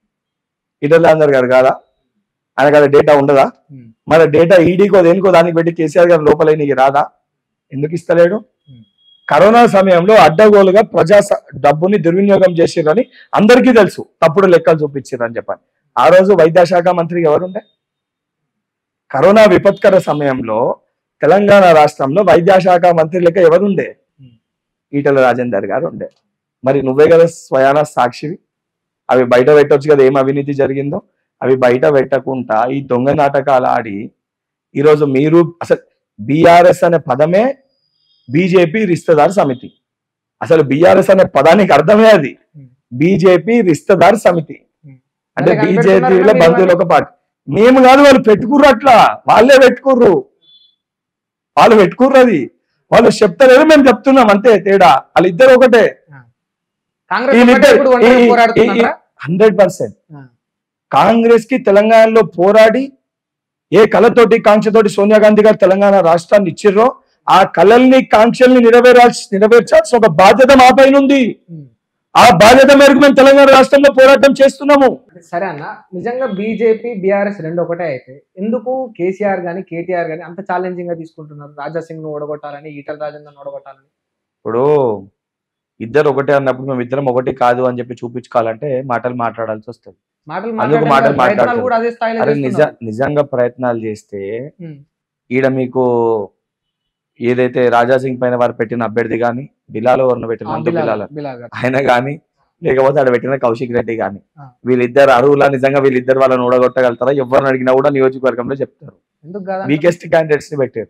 ఈటల గారు కాదా ఆయన కదా డేటా ఉండదా ఉమ్. మరి డేటా ఈడీకో దేనికో దానికి పెట్టి కేసీఆర్ గారు లోపల నీకు రాదా ఎందుకు ఇస్తలేడు ఉమ్. కరోనా సమయంలో అడ్డగోలుగా ప్రజా స- డబ్బుని దుర్వినియోగం చేసిరని అందరికీ తెలుసు తప్పుడు లెక్కలు చూపించారని చెప్పని ఆ రోజు వైద్యశాఖ మంత్రి ఎవరుండే కరోనా విపత్కర సమయంలో తెలంగాణ రాష్ట్రంలో వైద్యశాఖ మంత్రి లెక్క ఎవరుండే ఉమ్. ఈటల రాజేందర్ గారు ఉండే మరి నువ్వే కదా స్వయాన సాక్షివి అవి బయట పెట్టొచ్చు కదా ఏం అవినీతి జరిగిందో అవి బయట పెట్టకుండా ఈ దొంగ నాటకాలు ఆడి ఈరోజు మీరు అసలు బీఆర్ఎస్ అనే పదమే బీజేపీ రిస్తదార్ సమితి అసలు బీఆర్ఎస్ అనే పదానికి అర్థమే అది ఉమ్. బీజేపీ రిస్తదార్ సమితి ఉమ్. అంటే అలాగే బీజేపీలో కనిపెడుతున్నారా బంధువులు ఒక పార్టీ మేము కాదు వాళ్ళు పెట్టుకుర్రు అట్లా వాళ్ళే పెట్టుకుర్రు వాళ్ళు పెట్టుకుర్రు అది వాళ్ళు చెప్తలేరు మేము చెప్తున్నాం అంతే తేడా వాళ్ళిద్దరు ఒకటే కాంగ్రెస్ వీళ్ళిద్దరు- ఒకటే ఇప్పుడు ఒంటరి ఈ- ఈ- పోరాడుతున్నారా? హండ్రెడ్ పర్సెంట్ ఆ. కాంగ్రెస్ కి తెలంగాణలో పోరాడి ఏ కళతోటి కాంక్షతోటి సోనియా గాంధీ గారు తెలంగాణ రాష్ట్రాన్ని ఇచ్చిర్రో ఆ కళల్ని కాంక్షల్ని నెరవేరాల్సి నెరవేర్చాల్సిన ఒక బాధ్యత మా పైన ఉంది ఉమ్. ఆ బాధ్యత మేరకు మేము తెలంగాణ రాష్ట్రంలో పోరాటం చేస్తున్నాము సరే అన్న నిజంగా బీజేపీ బీఆర్ఎస్ రెండు ఒకటే అయితే ఎందుకు కేసీఆర్ గాని కేటీఆర్ గాని అంత ఛాలెంజింగ్ గా తీసుకుంటున్నారు రాజా సింగ్ ను ఓడగొట్టాలని ఈటల రాజేందర్ ఓడగొట్టాలని ఇప్పుడు ఇద్దరు ఒకటే అన్నప్పుడు మేము ఇద్దరం ఒకటి కాదు అని చెప్పి చూపించుకోవాలంటే మాటలు మాట్లాడాల్సి వస్తుంది మాటలు అందుకు మాట్లాడడం మాటలు కాదు, ప్రయత్నాలు మాట్లాడతారు. కూడా అదే స్థాయిలో అరే నిజ చేస్తున్నారు. నిజంగా ప్రయత్నాలు చేస్తే ఉమ్. ఈడ మీకు ఏదైతే రాజా సింగ్ పైన వారు పెట్టిన అభ్యర్థి కానీ బిలాలో ఎవరిని పెట్టిన ఆ, నందు బిలాల్ బిలాల్ బిలాల్ గారు. ఆయన కానీ లేకపోతే ఆడ పెట్టిన కౌశిక్ రెడ్డి కానీ ఆ. వీళ్ళిద్దరు అరువులా నిజంగా వీళ్ళిద్దరు వాళ్ళని ఓడగొట్టగలుగుతారా ఎవరిని అడిగినా కూడా నియోజకవర్గంలో చెప్తారు ఎందుకు కాదు వీకెస్ట్ క్యాండిడేట్స్ ని పెట్టారు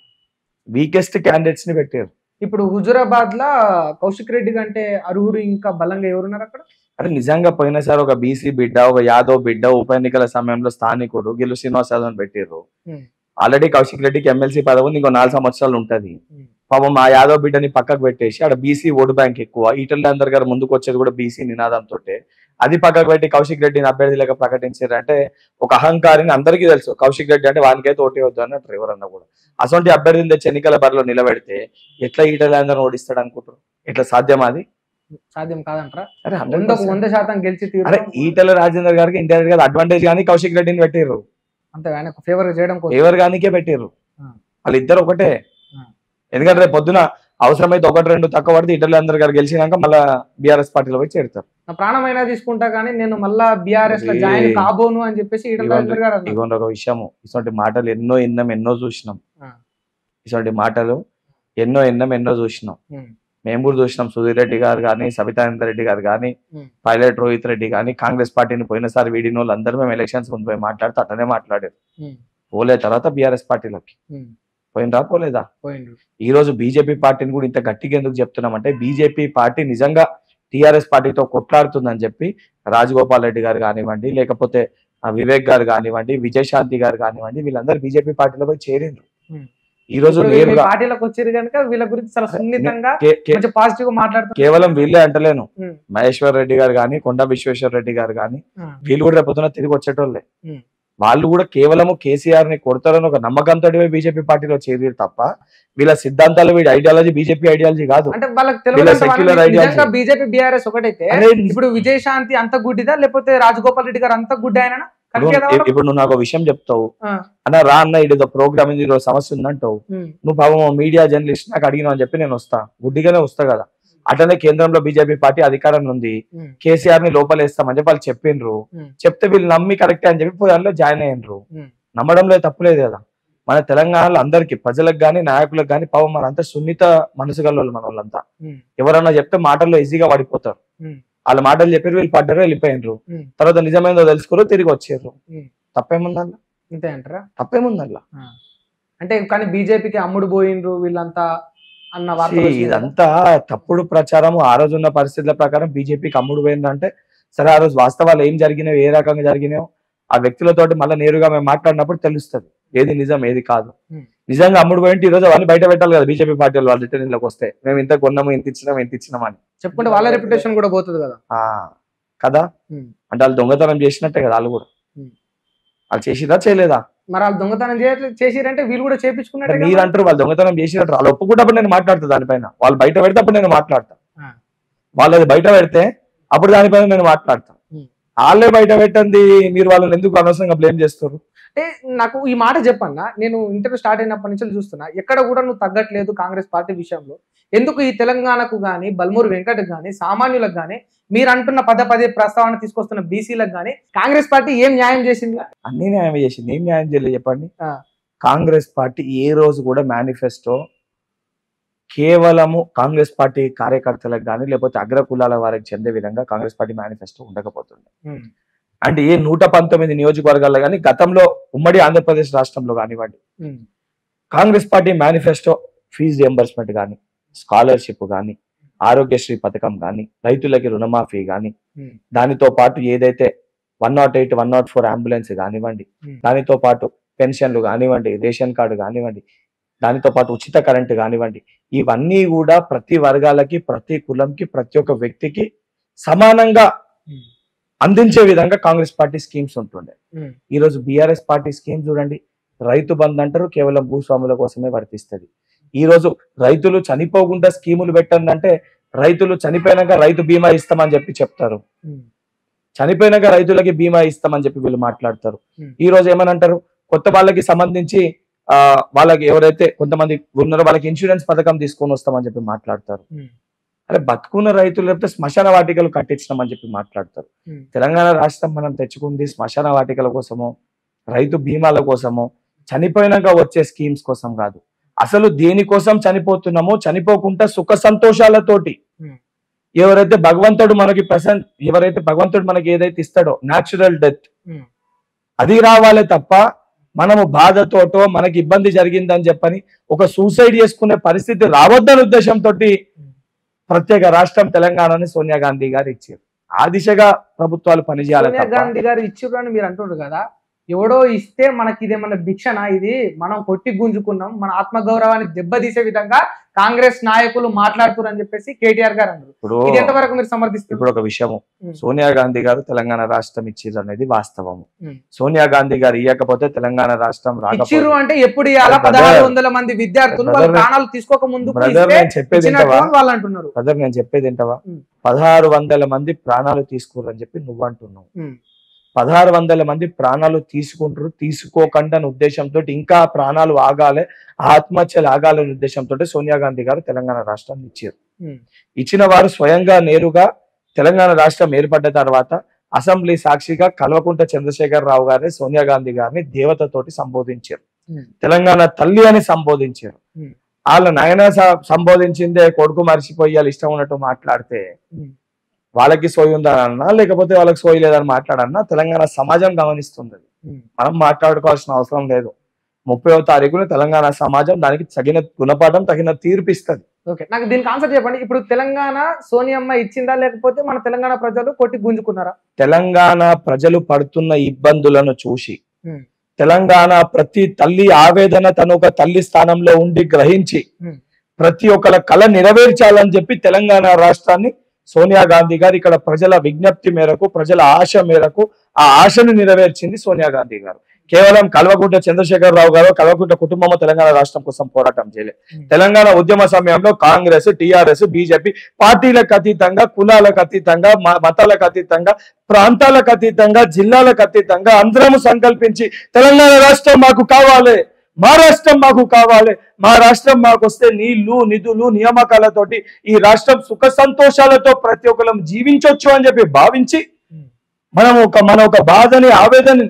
వీకెస్ట్ క్యాండిడేట్స్ ని పెట్టారు ఇప్పుడు హుజురాబాద్ లా కౌశిక్ రెడ్డి కంటే అర్హుడు ఇంకా బలంగా ఎవరున్నారు అక్కడ అరే నిజంగా పోయినసారి ఒక బీసీ బిడ్డ ఒక యాదవ్ బిడ్డ ఉప ఎన్నికల సమయంలో స్థానికుడు గిల్లు శ్రీనివాస్ యాదవ్ అని పెట్టారు ఉమ్. ఆల్రెడీ కౌశిక్ రెడ్డికి ఎమ్మెల్సీ పదవి ఉంది ఇంకో నాలుగు సంవత్సరాలు ఉంటది ఉమ్. పాపం ఆ యాదవ్ బిడ్డని పక్కకు పెట్టేసి ఆడ బీసీ ఓటు బ్యాంక్ ఎక్కువ ఈటల అందరు గారు ముందుకు వచ్చేది కూడా బీసీ నినాదంతో అది పక్కకు పెట్టి కౌశిక్ రెడ్డిని అభ్యర్థి లేక ప్రకటించారు అంటే ఒక అహంకారిని అందరికీ తెలుసు కౌశిక్ రెడ్డి అంటే వానికైతే ఓటే వద్దు అన్నట్టు ఎవరన్నా కూడా అసొంటి అభ్యర్థిని తెచ్చి ఎన్నికల బరిలో నిలబెడితే ఎట్లా ఈటల అందరిని ఓడిస్తాడు అనుకుంటారు ఎట్లా సాధ్యమా అది సాధ్యం కాదంటారా అరే వందకు 100% వంద శాతం గెలిచి అరే తీరు ఈటల రాజేందర్ గారికి ఇంటర్నెట్ గా అడ్వాంటేజ్ కానీ కౌశిక్ రెడ్డిని పెట్టారు అంతే ఆయన ఫేవర్ చేయడం కోసం ఎవరు గానికే పెట్టారు ఆ. వాళ్ళిద్దరు ఒకటే ఆ. ఎందుకంటే రేపు పొద్దున అవసరమైతే ఒకటి రెండు తక్కువ పడితే ఇటలీ అందరు గారు గెలిచినాక మళ్ళా బీఆర్ఎస్ పార్టీలో పోయి చేరుతారు నా ప్రాణమైనా తీసుకుంటా కానీ నేను మళ్ళా బీఆర్ఎస్ లో మరి- జాయిన్ కాబోను అని చెప్పేసి ఈటల ఇవ్వండి. రాజేందర్ గారు అన్నారు. ఇగోండి ఒక విషయము ఇటువంటి మాటలు ఎన్నో ఎన్నాం ఎన్నో చూసినాం ఆ. ఇటువంటి మాటలు ఎన్నో ఎన్నాం ఎన్నో చూసినాం ఉమ్. మేము కూడా చూసినాం సుధీర్ రెడ్డి గారు కానీ సబితానంద రెడ్డి గారు కానీ ఉమ్. పైలట్ రోహిత్ రెడ్డి కానీ కాంగ్రెస్ పార్టీని పోయినసారి వీడిన వాళ్ళు అందరూ మేము ఎలక్షన్స్ ముందు పోయి మాట్లాడితే అట్టనే మాట్లాడారు ఉమ్. పోలే తర్వాత బీఆర్ఎస్ పార్టీలోకి ఉమ్. పోయినరా పోలేదా పోయిండు ఈ రోజు బీజేపీ పార్టీని కూడా ఇంత గట్టిగా ఎందుకు చెప్తున్నామంటే బీజేపీ పార్టీ నిజంగా టిఆర్ఎస్ పార్టీతో కొట్లాడుతుందని చెప్పి రాజగోపాల్ రెడ్డి గారు కానివ్వండి లేకపోతే ఆ, వివేక్ గారు కానివ్వండి విజయశాంతి గారు కానివ్వండి వీళ్ళందరూ బీజేపీ పార్టీలో పోయి చేరిండ్రు Hmm. ఈ రోజు ఇప్పుడు వీళ్ళు మీ నేరుగా పార్టీలోకి వచ్చారు కనుక వీళ్ళ గురించి చాలా సున్నితంగా కే- కే- కొంచెం పాజిటివ్ గా మాట్లాడుతున్నారు కేవలం వీళ్ళే అంటలేను Hmm. మహేశ్వర్ రెడ్డి గారు కానీ కొండ విశ్వేశ్వర్ రెడ్డి గారు కానీ ఆ. వీళ్ళు కూడా రేపొద్దున తిరిగి వచ్చేటోళ్ళే Hmm. వాళ్ళు కూడా కేవలము కేసీఆర్ ని కొడతారని ఒక నమ్మకంతో బీజేపీ పార్టీలో చేరారు తప్ప వీళ్ళ సిద్ధాంతాలు వీడి ఐడియాలజీ బీజేపీ ఐడియాలజీ కాదు అంటే వాళ్ళకి వీళ్ళ తెలియదు secular ideology. నిజంగా బీజేపీ బీఆర్ఎస్ ఒకటైతే అరే ఇప్పుడు విజయశాంతి అంత గుడ్డిదా లేకపోతే రాజగోపాల్ రెడ్డి గారు అంత గుడ్డి ఆయన ఇప్పుడు ఇప్పుడు నువ్వు నాకు ఒక విషయం చెప్తావు అన్న రా అన్న ఇది ప్రోగ్రామ్ ఇది ఈరోజు సమస్య ఉందంటావు నువ్వు పాపం మీడియా జర్నలిస్ట్ నాకు అడిగినావు అని చెప్పి నేను వస్తా గుడ్డిగానే వస్తా కదా అట్లనే కేంద్రంలో బీజేపీ పార్టీ అధికారంలో ఉంది కేసీఆర్ ని లోపలేస్తామని చెప్పి వాళ్ళు చెప్పిండ్రు Hmm. చెప్తే వీళ్ళు నమ్మి కరెక్టే అని చెప్పి పోయి దాంట్లో జాయిన్ అయ్యిండ్రు Hmm. నమ్మడంలో తప్పులేదు కదా మన తెలంగాణలో అందరికి ప్రజలకు గాని నాయకులకు గాని పాపం మనంతా సున్నిత మనసు గల వాళ్ళు మన వాళ్ళంతా ఉమ్, ఎవరన్నా చెప్తే మాటల్లో ఈజీగా పడిపోతారు ఉమ్, వాళ్ళ మాటలు చెప్పారు వీళ్ళు పడ్డారు వెళ్ళిపోయినరు ఉమ్, తర్వాత నిజమేందో తెలుసుకోరు తిరిగి వచ్చారు ఉమ్. తప్పేముందల్లా అంతే అంటారా తప్పేముందల్లా ఆ. అంటే కానీ బీజేపీకి అమ్ముడు పోయిండ్రు వీళ్ళంతా అన్న వార్తలు See, వచ్చినాయి కదా? ఇదంతా తప్పుడు ప్రచారం ఆ రోజు ఉన్న పరిస్థితుల ప్రకారం బీజేపీకి అమ్ముడు పోయిందంటే సరే ఆ రోజు వాస్తవాలు ఏం జరిగినాయో ఏ రకంగా జరిగినాయో ఆ వ్యక్తులతోటి మళ్ళీ నేరుగా మేము మాట్లాడినప్పుడు తెలుస్తుంది ఏది నిజం ఏది కాదు Hmm. నిజంగా అమ్ముడు పోయింటే ఈ రోజు అవన్నీ బయట పెట్టాలి కదా బీజేపీ పార్టీ వాళ్ళు రిటర్న్ లోకి వస్తే మేము ఇంత కొన్నాము ఇంత ఇచ్చినాము ఇంత ఇచ్చినామని చెప్పుకుంటే వాళ్ళ రెప్యుటేషన్ కూడా పోతుంది కదా ఆ కదా ఉమ్. అంటే వాళ్ళు దొంగతనం చేసినట్టే కదా వాళ్ళు కూడా Hmm. వాళ్ళు చేసిరా చేయలేదా మరి వాళ్ళు దొంగతనం చేయట్లే చేసిరంటే వీళ్ళు కూడా అంటే చేపించుకున్నట్టే మీరు కదా? అంటారు వాళ్ళు దొంగతనం చేసినట్టు వాళ్ళు ఒప్పుకుంటప్పుడు నేను మాట్లాడతా దానిపైన వాళ్ళు బయట పెడితే అప్పుడు నేను మాట్లాడతా ఆ. వాళ్ళు అది బయట పెడితే అప్పుడు దానిపైన నేను మాట్లాడతా ఉమ్. వాళ్ళే బయట పెట్టండి మీరు వాళ్ళని ఎందుకు అనవసరంగా బ్లేమ్ చేస్తారు అంటే నాకు ఈ మాట చెప్పన్నా నేను ఇంటర్వ్యూ స్టార్ట్ అయినప్పటి నుంచి చూస్తున్నా ఎక్కడ కూడా నువ్వు తగ్గట్లేదు కాంగ్రెస్ పార్టీ విషయంలో ఎందుకు ఈ తెలంగాణకు కానీ బల్మూరు వెంకటకు కానీ సామాన్యులకు కానీ మీరు అంటున్న పదే పదే ప్రస్తావన తీసుకొస్తున్న బీసీలకు కానీ కాంగ్రెస్ పార్టీ ఏం న్యాయం చేసింది అన్ని న్యాయం చేసింది ఏం న్యాయం చేయలేదు చెప్పండి ఆ. కాంగ్రెస్ పార్టీ ఏ రోజు కూడా మేనిఫెస్టో కేవలము కాంగ్రెస్ పార్టీ కార్యకర్తలకు కానీ లేకపోతే అగ్ర కులాల వారికి చెందే విధంగా కాంగ్రెస్ పార్టీ మేనిఫెస్టో ఉండకపోతుంది ఉమ్, అంటే ఏ నూట పంతొమ్మిది నియోజకవర్గాల్లో కానీ గతంలో ఉమ్మడి ఆంధ్రప్రదేశ్ రాష్ట్రంలో కానివ్వండి ఉమ్, Congress party manifesto fee reimbursement కానీ స్కాలర్షిప్ కానీ ఆరోగ్యశ్రీ పథకం కానీ రైతులకి రుణమాఫీ కానీ ఉమ్, దానితో పాటు ఏదైతే one not eight one not four ambulance కానివ్వండి Hmm. దానితో పాటు పెన్షన్లు కానివ్వండి రేషన్ కార్డు కానివ్వండి దానితో పాటు ఉచిత కరెంటు కానివ్వండి ఇవన్నీ కూడా ప్రతి వర్గాలకి ప్రతి కులంకి ప్రతి ఒక్క వ్యక్తికి సమానంగా ఉమ్, అందించే విధంగా కాంగ్రెస్ పార్టీ స్కీమ్స్ ఉంటుండే ఉమ్, ఈ రోజు బీఆర్ఎస్ పార్టీ స్కీమ్ చూడండి రైతు బంద్ అంటారు కేవలం భూస్వాముల కోసమే వర్తిస్తుంది ఈ రోజు రైతులు చనిపోకుండా స్కీములు పెట్టండి అంటే రైతులు చనిపోయినాక రైతు బీమా ఇస్తామని చెప్పి చెప్తారు ఉమ్, చనిపోయినాక రైతులకి బీమా ఇస్తామని చెప్పి వీళ్ళు మాట్లాడతారు Hmm. ఈ రోజు ఏమనంటారు కొత్త వాళ్ళకి సంబంధించి ఆ వాళ్ళకి ఎవరైతే కొంతమంది ఉన్నారో వాళ్ళకి ఇన్సూరెన్స్ పథకం తీసుకొని వస్తామని చెప్పి మాట్లాడతారు ఉమ్, అరే బతుకున్న రైతులు లేకపోతే శ్మశాన వాటికలు కట్టించినామని చెప్పి మాట్లాడతారు ఉమ్, తెలంగాణ రాష్ట్రం మనం తెచ్చుకుంది శ్మశాన వాటికల కోసమో రైతు బీమాల కోసమో చనిపోయినాక వచ్చే స్కీమ్స్ కోసం కాదు అసలు దేనికోసం చనిపోతున్నామో చనిపోకుండా సుఖ సంతోషాలతోటి Hmm. ఎవరైతే భగవంతుడు మనకి ప్రసెంట్ ఎవరైతే భగవంతుడు మనకి ఏదైతే ఇస్తాడో న్యాచురల్ డెత్ ఉమ్, అది రావాలే తప్ప మనము బాధతోటో మనకి ఇబ్బంది జరిగిందని చెప్పని ఒక సూసైడ్ చేసుకునే పరిస్థితి రావద్దనే ఉద్దేశంతో ప్రత్యేక రాష్ట్రం తెలంగాణని సోనియా గాంధీ గారు ఇచ్చారు ఆ దిశగా ప్రభుత్వాలు పనిచేయాలి సోనియా తప్ప గాంధీ గారు ఇచ్చిర్రు అని మీరు అంటున్నారు కదా ఎవడో ఇస్తే మనకి ఇదేమన్నా భిక్షనా ఇది మనం కొట్టి గుంజుకున్నాం మన ఆత్మగౌరవాన్ని దెబ్బతీసే విధంగా కాంగ్రెస్ నాయకులు మాట్లాడుతున్నారు అని చెప్పేసి కేటీఆర్ గారు అన్నారు ఇప్పుడు ఇది ఎంతవరకు మీరు సమర్థిస్తారు ఇప్పుడు ఒక విషయము ఉమ్. సోనియా గాంధీ గారు తెలంగాణ రాష్ట్రం ఇచ్చిర్రు అనేది వాస్తవము ఉమ్. సోనియా గాంధీ గారు ఇవ్వకపోతే తెలంగాణ రాష్ట్రం ఇచ్చిర్రు రాకపోతే అంటే ఎప్పుడు ఇవ్వాలా Brother, పదహారు వందల మంది విద్యార్థులు వాళ్ళ brother, ప్రాణాలు తీసుకోక ముందుకు బ్రదర్ ఇస్తే నేను చెప్పేది ఇచ్చినట్టు ఏంటవా అని వాళ్ళు అంటున్నారు బ్రదర్ నేను చెప్పేది ఏంటవా ఉమ్. పదహారు వందల మంది ప్రాణాలు తీసుకుర్రు అని చెప్పి నువ్వు అంటున్నావు ఉమ్, పదహారు వందల మంది ప్రాణాలు తీసుకుంటారు తీసుకోకుండా అనే ఉద్దేశంతో ఇంకా ప్రాణాలు ఆగాలి ఆత్మహత్యలు ఆగాలనే ఉద్దేశంతో సోనియా గాంధీ గారు తెలంగాణ రాష్ట్రాన్ని ఇచ్చారు ఉమ్, ఇచ్చిన వారు స్వయంగా నేరుగా తెలంగాణ రాష్ట్రం ఏర్పడ్డ తర్వాత అసెంబ్లీ సాక్షిగా కల్వకుంట చంద్రశేఖర్ రావు గారిని సోనియా గాంధీ గారిని దేవతతోటి సంబోధించారు ఉమ్, తెలంగాణ తల్లి అని సంబోధించారు ఉమ్. వాళ్ళ నాయన స- సంబోధించిందే కొడుకు మర్చిపోయి వాళ్ళు ఇష్టం ఉన్నట్టు మాట్లాడితే ఉమ్, వాళ్ళకి సోయి ఉందనన్నా లేకపోతే వాళ్ళకి సోయి లేదని మాట్లాడన్నా తెలంగాణ సమాజం గమనిస్తుంది అది. ఉమ్. మనం మాట్లాడుకోవాల్సిన అవసరం లేదు ముప్పైవ తారీఖున తెలంగాణ సమాజం దానికి తగిన గుణపాఠం తగిన తీర్పు ఇస్తుంది ఓకే నాకు దీనికి ఆన్సర్ చెప్పండి ఇప్పుడు తెలంగాణ సోనియమ్మ ఇచ్చిందా లేకపోతే మన తెలంగాణ ప్రజలు కొట్టి గుంజుకున్నారా తెలంగాణ ప్రజలు పడుతున్న ఇబ్బందులను చూసి ఉమ్. తెలంగాణ ప్రతి తల్లి ఆవేదన తను ఒక తల్లి స్థానంలో ఉండి గ్రహించి ఉమ్. ప్రతి ఒక్కల కళ నెరవేర్చాలని చెప్పి తెలంగాణ రాష్ట్రాన్ని సోనియా గాంధీ గారు ఇక్కడ ప్రజల విజ్ఞప్తి మేరకు ప్రజల ఆశ మేరకు ఆ ఆశను నెరవేర్చింది సోనియా గాంధీ గారు కేవలం కల్వకుంట్ల చంద్రశేఖర్ రావు గారు కల్వకుంట్ల కుటుంబము తెలంగాణ రాష్ట్రం కోసం పోరాటం చేయలేదు ఉమ్. తెలంగాణ ఉద్యమ సమయంలో కాంగ్రెస్ టిఆర్ఎస్ బీజేపీ పార్టీలకు అతీతంగా కులాలకు అతీతంగా మ- మతాలకు అతీతంగా ప్రాంతాలకు అతీతంగా జిల్లాలకు అతీతంగా అందరము సంకల్పించి తెలంగాణ రాష్ట్రం మాకు కావాలి మా రాష్ట్రం మాకు కావాలి మా రాష్ట్రం మాకు వస్తే నీళ్లు నిధులు నియామకాలతోటి ఈ రాష్ట్రం సుఖ సంతోషాలతో ప్రతి ఒక్కరం జీవించవచ్చు అని చెప్పి భావించి ఉమ్. మనం ఒక మన ఒక బాధని ఆవేదనని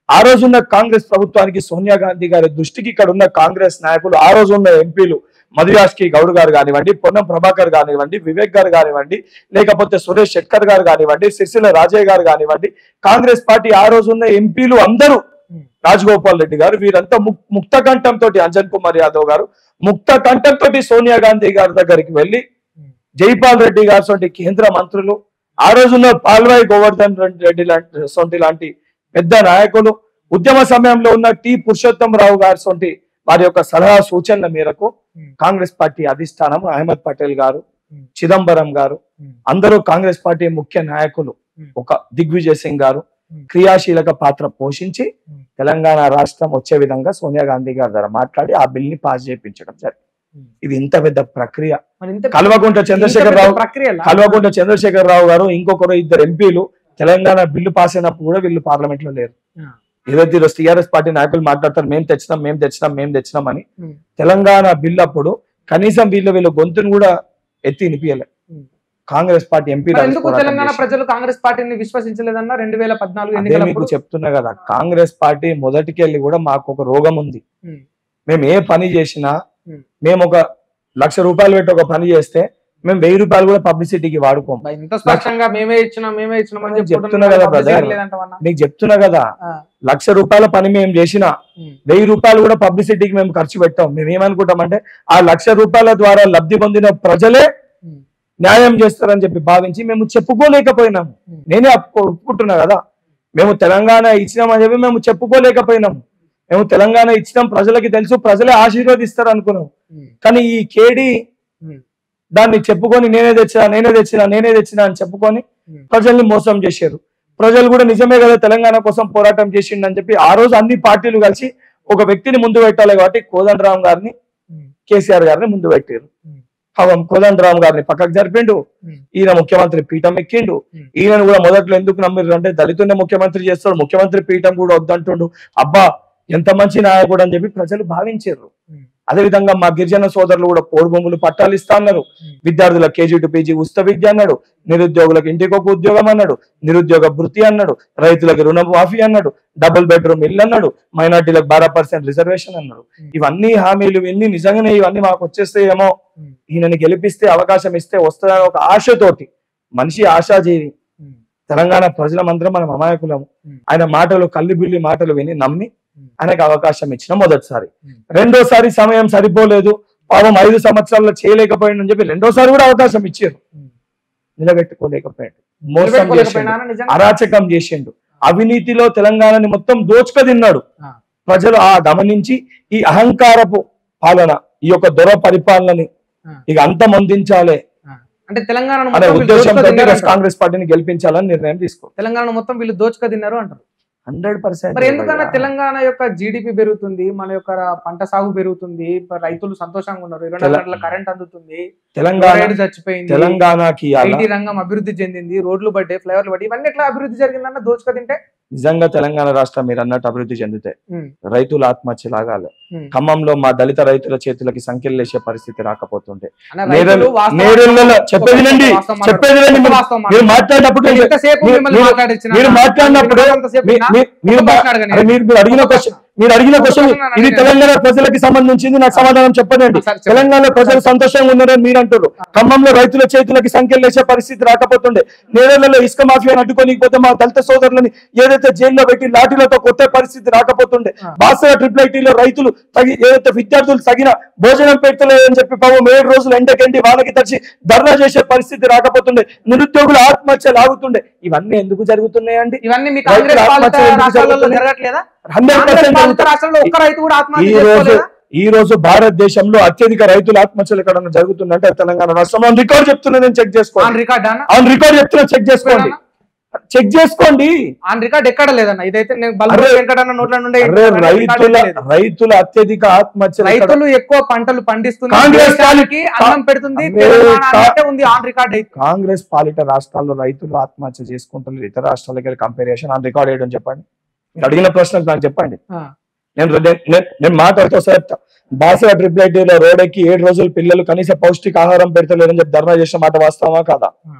ఆ రోజున్న కాంగ్రెస్ ప్రభుత్వానికి సోనియా గాంధీ గారి దృష్టికి ఇక్కడ ఉన్న కాంగ్రెస్ నాయకులు ఆ రోజు ఉన్న ఎంపీలు మధుయాస్కి గౌడ్ గారు కానివ్వండి పొన్నం ప్రభాకర్ కానివ్వండి వివేక్ గారు కానివ్వండి లేకపోతే సురేష్ శెట్కర్ గారు కానివ్వండి సిరిసిల్ల రాజయ్య గారు కానివ్వండి కాంగ్రెస్ పార్టీ ఆ రోజు ఉన్న ఎంపీలు అందరూ Hmm. రాజగోపాల్ రెడ్డి గారు వీరంతా ముక్- ముక్త కంఠంతో అంజన్ కుమార్ యాదవ్ గారు ముక్త కంఠంతో సోనియా గాంధీ గారి దగ్గరికి వెళ్ళి Hmm. జైపాల్ రెడ్డి గారు సొంటి కేంద్ర మంత్రులు ఆ రోజున్న పాల్వాయి గోవర్ధన్ రెడ్డి లాంటి సొంటి లాంటి పెద్ద నాయకులు ఉద్యమ సమయంలో ఉన్న టి పురుషోత్తం రావు గారి సొంటి వారి యొక్క సలహా సూచనల మేరకు Hmm. కాంగ్రెస్ పార్టీ అధిష్టానం అహ్మద్ పటేల్ గారు Hmm. చిదంబరం గారు Hmm. అందరూ కాంగ్రెస్ పార్టీ ముఖ్య నాయకులు Hmm. ఒక దిగ్విజయ్ సింగ్ గారు Hmm. క్రియాశీలక పాత్ర పోషించి Hmm. తెలంగాణ రాష్ట్రం వచ్చే విధంగా సోనియా గాంధీ గారి ద్వారా మాట్లాడి ఆ బిల్ ని పాస్ చేయించడం జరిగింది Hmm. ఇది ఇంత పెద్ద ప్రక్రియ మరి ఇంత కల్వకుంట్ల చంద్రశేఖర్ రావు ప్రక్రియ కల్వకుంట్ల చంద్రశేఖర్ రావు గారు ఇంకొకరు ఇద్దరు ఎంపీలు తెలంగాణ బిల్లు పాస్ అయినప్పుడు కూడా వీళ్ళు పార్లమెంట్ లో లేరు ఆ. ఏదైతే ఈరోజు టీఆర్ఎస్ పార్టీ నాయకులు మాట్లాడతారు మేము తెచ్చినాం మేము తెచ్చినాం మేము తెచ్చినాం అని Hmm. తెలంగాణ బిల్లు అప్పుడు కనీసం వీళ్ళు వీళ్ళ గొంతును కూడా ఎత్తి వినిపించలే Hmm. కాంగ్రెస్ పార్టీ ఎంపీ మరి ఎందుకు తెలంగాణ ప్రజలు కాంగ్రెస్ పార్టీని విశ్వసించలేదన్న రెండు వేల పద్నాలుగు అదే మీకు ఎన్నికలప్పుడు చెప్తున్నా కదా కాంగ్రెస్ పార్టీ మొదటికెళ్ళి కూడా మాకు ఒక రోగం ఉంది ఉమ్, మేము ఏ పని చేసినా Hmm. మేము ఒక లక్ష రూపాయలు పెట్టి ఒక పని చేస్తే మేము వెయ్యి రూపాయలు కూడా పబ్లిసిటీకి వాడుకోం బా, ఇంత స్పష్టంగా మేమే ఇచ్చినాం మేమే ఇచ్చినాం అని నేను చెప్పుకుంటున్నాం. చెప్తున్నా కదా publicity brother. లేదంటావన్నా? నీకు చెప్తున్నా కదా ఆ, లక్ష రూపాయల పని మేము చేసినా ఉమ్, వెయ్యి రూపాయలు కూడా పబ్లిసిటీకి మేము ఖర్చు పెట్టాం మేము ఏమనుకుంటామంటే ఆ లక్ష రూపాయల ద్వారా లబ్ధి పొందిన ప్రజలే ఉమ్, న్యాయం చేస్తారని చెప్పి భావించి మేము చెప్పుకోలేకపోయినాము ఉమ్. నేనే ఒప్పు- ఒప్పుకుంటున్నా కదా మేము తెలంగాణ ఇచ్చినామని చెప్పి మేము చెప్పుకోలేకపోయినాం మేము తెలంగాణ ఇచ్చినాం ప్రజలకి తెలుసు ప్రజలే ఆశీర్వదిస్తారు అనుకున్నాం ఉమ్, కానీ ఈ కేడి ఉమ్, దాన్ని చెప్పుకొని నేనే తెచ్చినా నేనే తెచ్చినా నేనే తెచ్చినా అని చెప్పుకొని ఉమ్. ప్రజల్ని మోసం చేశారు ప్రజలు కూడా నిజమే కదా తెలంగాణ కోసం పోరాటం చేసిండని చెప్పి ఆ రోజు అన్ని పార్టీలు కలిసి ఒక వ్యక్తిని ముందు పెట్టాలి కాబట్టి కోదండరామ్ గారిని ఉమ్, కేసీఆర్ గారిని ముందు పెట్టారు ఉమ్. పాపం కోదండరామ్ గారిని పక్కకు జరిపిండు ఉమ్. ఈయన ముఖ్యమంత్రి పీఠం ఎక్కిండు ఉమ్. ఈయనను కూడా మొదట్లో ఎందుకు నమ్మిర్రు అంటే దళితున్నే ముఖ్యమంత్రి చేస్తాడు ముఖ్యమంత్రి పీఠం కూడా వద్దంటుండు అబ్బా ఎంత మంచి నాయకుడు అని చెప్పి ప్రజలు భావించారు ఉమ్. అదే విధంగా మా గిరిజన సోదరులు కూడా పోడు భూములు పట్టాలు ఇస్తా అన్నారు ఉమ్. విద్యార్థులకు కేజీ టు పీజీ ఉచిత విద్య అన్నాడు నిరుద్యోగులకు ఇంటికి ఒక ఉద్యోగం అన్నాడు నిరుద్యోగ భృతి అన్నాడు రైతులకు రుణమాఫీ అన్నాడు డబుల్ బెడ్రూమ్ ఇల్లు అన్నాడు మైనార్టీలకు బారా పర్సెంట్ రిజర్వేషన్ అన్నాడు ఉమ్. ఇవన్నీ హామీలు ఇవన్నీ నిజంగానే ఇవన్నీ మాకు వచ్చేస్తాయేమో ఉమ్. ఈయనని గెలిపిస్తే అవకాశం ఇస్తే వస్తుందని ఒక ఆశతోటి మనిషి ఆశాజీవి ఉమ్. తెలంగాణ ప్రజల మంత్రం మనం అమాయకులము ఉమ్. ఆయన మాటలు కల్లిబిల్లి మాటలు విని నమ్మి ఉమ్. ఆయనకు అవకాశం ఇచ్చిన మొదటిసారి ఉమ్. రెండోసారి సమయం సరిపోలేదు పాపం ఐదు సంవత్సరాల్లో చేయలేకపోయిందని చెప్పి రెండోసారి కూడా అవకాశం ఇచ్చారు ఉమ్. నిలబెట్టుకోలేకపోయాడు మోసం చేసిండు నిలబెట్టుకోలేకపోయినా నిజంగా? అరాచకం చేసిండు అవినీతిలో తెలంగాణని మొత్తం దోచుక తిన్నాడు ఆ. ప్రజలు ఆ గమనించి ఈ అహంకారపు పాలన ఈ యొక్క దొర పరిపాలనని ఆ. ఇక అంతమొందించాలి ఆ. అంటే తెలంగాణ అనే ఉద్దేశంతో కాంగ్రెస్ పార్టీని గెలిపించాలని నిర్ణయం తీసుకో తెలంగాణ మొత్తం వీళ్ళు దోచుక తిన్నారు అంటారు హండ్రెడ్ పర్సెంట్ మరి ఎందుకన్నా తెలంగాణ యొక్క జీడిపి పెరుగుతుంది మన యొక్క పంట సాగు పెరుగుతుంది మరి రైతులు సంతోషంగా ఉన్నారు ఇరవై నాలుగు తెల- గంటల కరెంట్ అందుతుంది తెలంగాణ రైడ్ చచ్చిపోయింది తెలంగాణకి ఇవాళ ఐటీ రంగం అభివృద్ధి చెందింది రోడ్లు పడ్డాయి ఫ్లైఓవర్లు పడ్డాయి ఇవన్నీ ఎట్లా అభివృద్ధి జరిగిందన్న దోచుక తింటే నిజంగా తెలంగాణ రాష్ట్రం మీరు అన్నట్టు అభివృద్ధి చెందితే ఉమ్, రైతుల ఆత్మహత్య లాగాలి ఉమ్. ఖమ్మంలో మా దళిత రైతుల చేతులకి సంఖ్యలు వేసే పరిస్థితి రాకపోతుంటే అన్న నేరల్- రైతులు వాస్తవం- నేరళ్ళలో చెప్పేది వినండి, వాస్తవం చెప్పేది వినండి. మాట్లాడు. వాస్తవం మీరు మాట్లాడు. మాట్లాడినప్పుడు నేను ఎంతసేపు మీరు- మిమ్మల్ని మీరు- మాట్లాడించినా? మీరు మాట్లాడినప్పుడు మీరు ఎంతసేపు మీ- విన్నా? మీ- మీరు ఒక మా- ప్రశ్న అడగండి. అరే మీరు మీరు అడిగిన ఒక క్వశ్చన్ ప్రశ్న. మీరు అడిగిన ఒక క్వశ్చన్ ప్రశ్న ఇది అడగండి. తెలంగాణ ప్రజలకి సంబంధించింది నాకు సమాధానం చెప్పదండి సరే, చెప్పండి. తెలంగాణ ప్రజలు సంతోషంగా ఉన్నారని మీరు అంటారు ఖమ్మంలో రైతుల చేతులకి సంఖ్యలు వేసే పరిస్థితి రాకపోతుండే నేరలలో ఇసుక మాఫియాని అడ్డుకోనికపోతే మా దళిత సోదరులని ఏదైతే జైల్లో పెట్టి లాఠీలతో కొట్టే పరిస్థితి రాకపోతుండే ఆ. బాసర ట్రిపుల్ ఐటీలో రైతులు తగి ఏదైతే విద్యార్థులు తగిన భోజనం పెడతలేదని చెప్పి పాపం ఏడు రోజులు ఎండకెండి వాళ్ళకి తడిచి ధర్నా చేసే పరిస్థితి రాకపోతుండే నిరుద్యోగులు ఆత్మహత్యలు ఆగుతుండే ఇవన్నీ ఎందుకు జరుగుతున్నాయండి ఇవన్నీ మీ రైతుల కాంగ్రెస్ పాలిత ఆత్మహత్యలు ఎందుకు రాష్ట్రాలలో జరుగుతున్నాయి? జరగట్లేదా హండ్రెడ్ కాంగ్రెస్ పాలిత పర్సెంట్ రాష్ట్రంలో ఒక్క రైతు కూడా ఆత్మహత్య ఈ రోజు చేసుకోలేదా? ఈ రోజు భారతదేశంలో అత్యధిక రైతుల ఆత్మహత్యలు ఎక్కడన్నా జరుగుతుందంటే అది తెలంగాణ రాష్ట్రంలో రికార్డ్ చెప్తున్నా నేను చెక్ ఆన్ చేసుకోండి రికార్డ్ అన్న అవును రికార్డ్ చెప్తున్నా చెక్ చేసుకోండి చెక్ చేసుకోండి ఆన్ రికార్డ్ ఎక్కడ లేదన్న ఇదైతే నేను బల్బు అరే, వెంకటన్న నోట్ల నుండే అరే రికార్డ్ రైతుల లేదు. రైతుల అత్యధిక ఆత్మహత్యలు ఎక్కడ- రైతులు ఎక్కువ పంటలు పండిస్తున్నారు కాంగ్రెస్ దేశానికి అన్నం పెడుతుంది అరే, తెలంగాణ కా- అంటే ఉంది ఆన్ రికార్డ్ అయితే కాంగ్రెస్ పాలిట రాష్ట్రాల్లో రైతులు ఆత్మహత్య చేసుకుంటున్నారు ఇతర రాష్ట్రాలకి కంపారిజన్ ఆన్ రికార్డ్ వేయడం చెప్పండి మీరు అడిగిన ప్రశ్నకు నాకు చెప్పండి ఆ, నేను నేను- నేను- నేను మాట్లాడుతూ సార్ బాసర ట్రిపుల్ ఐటీలో రోడ్ ఎక్కి ఏడు రోజులు పిల్లలు కనీస పౌష్టిక ఆహారం పెడతలేరని చెప్పి ధర్నా చేసిన మాట వాస్తవమా కాదా ఆ.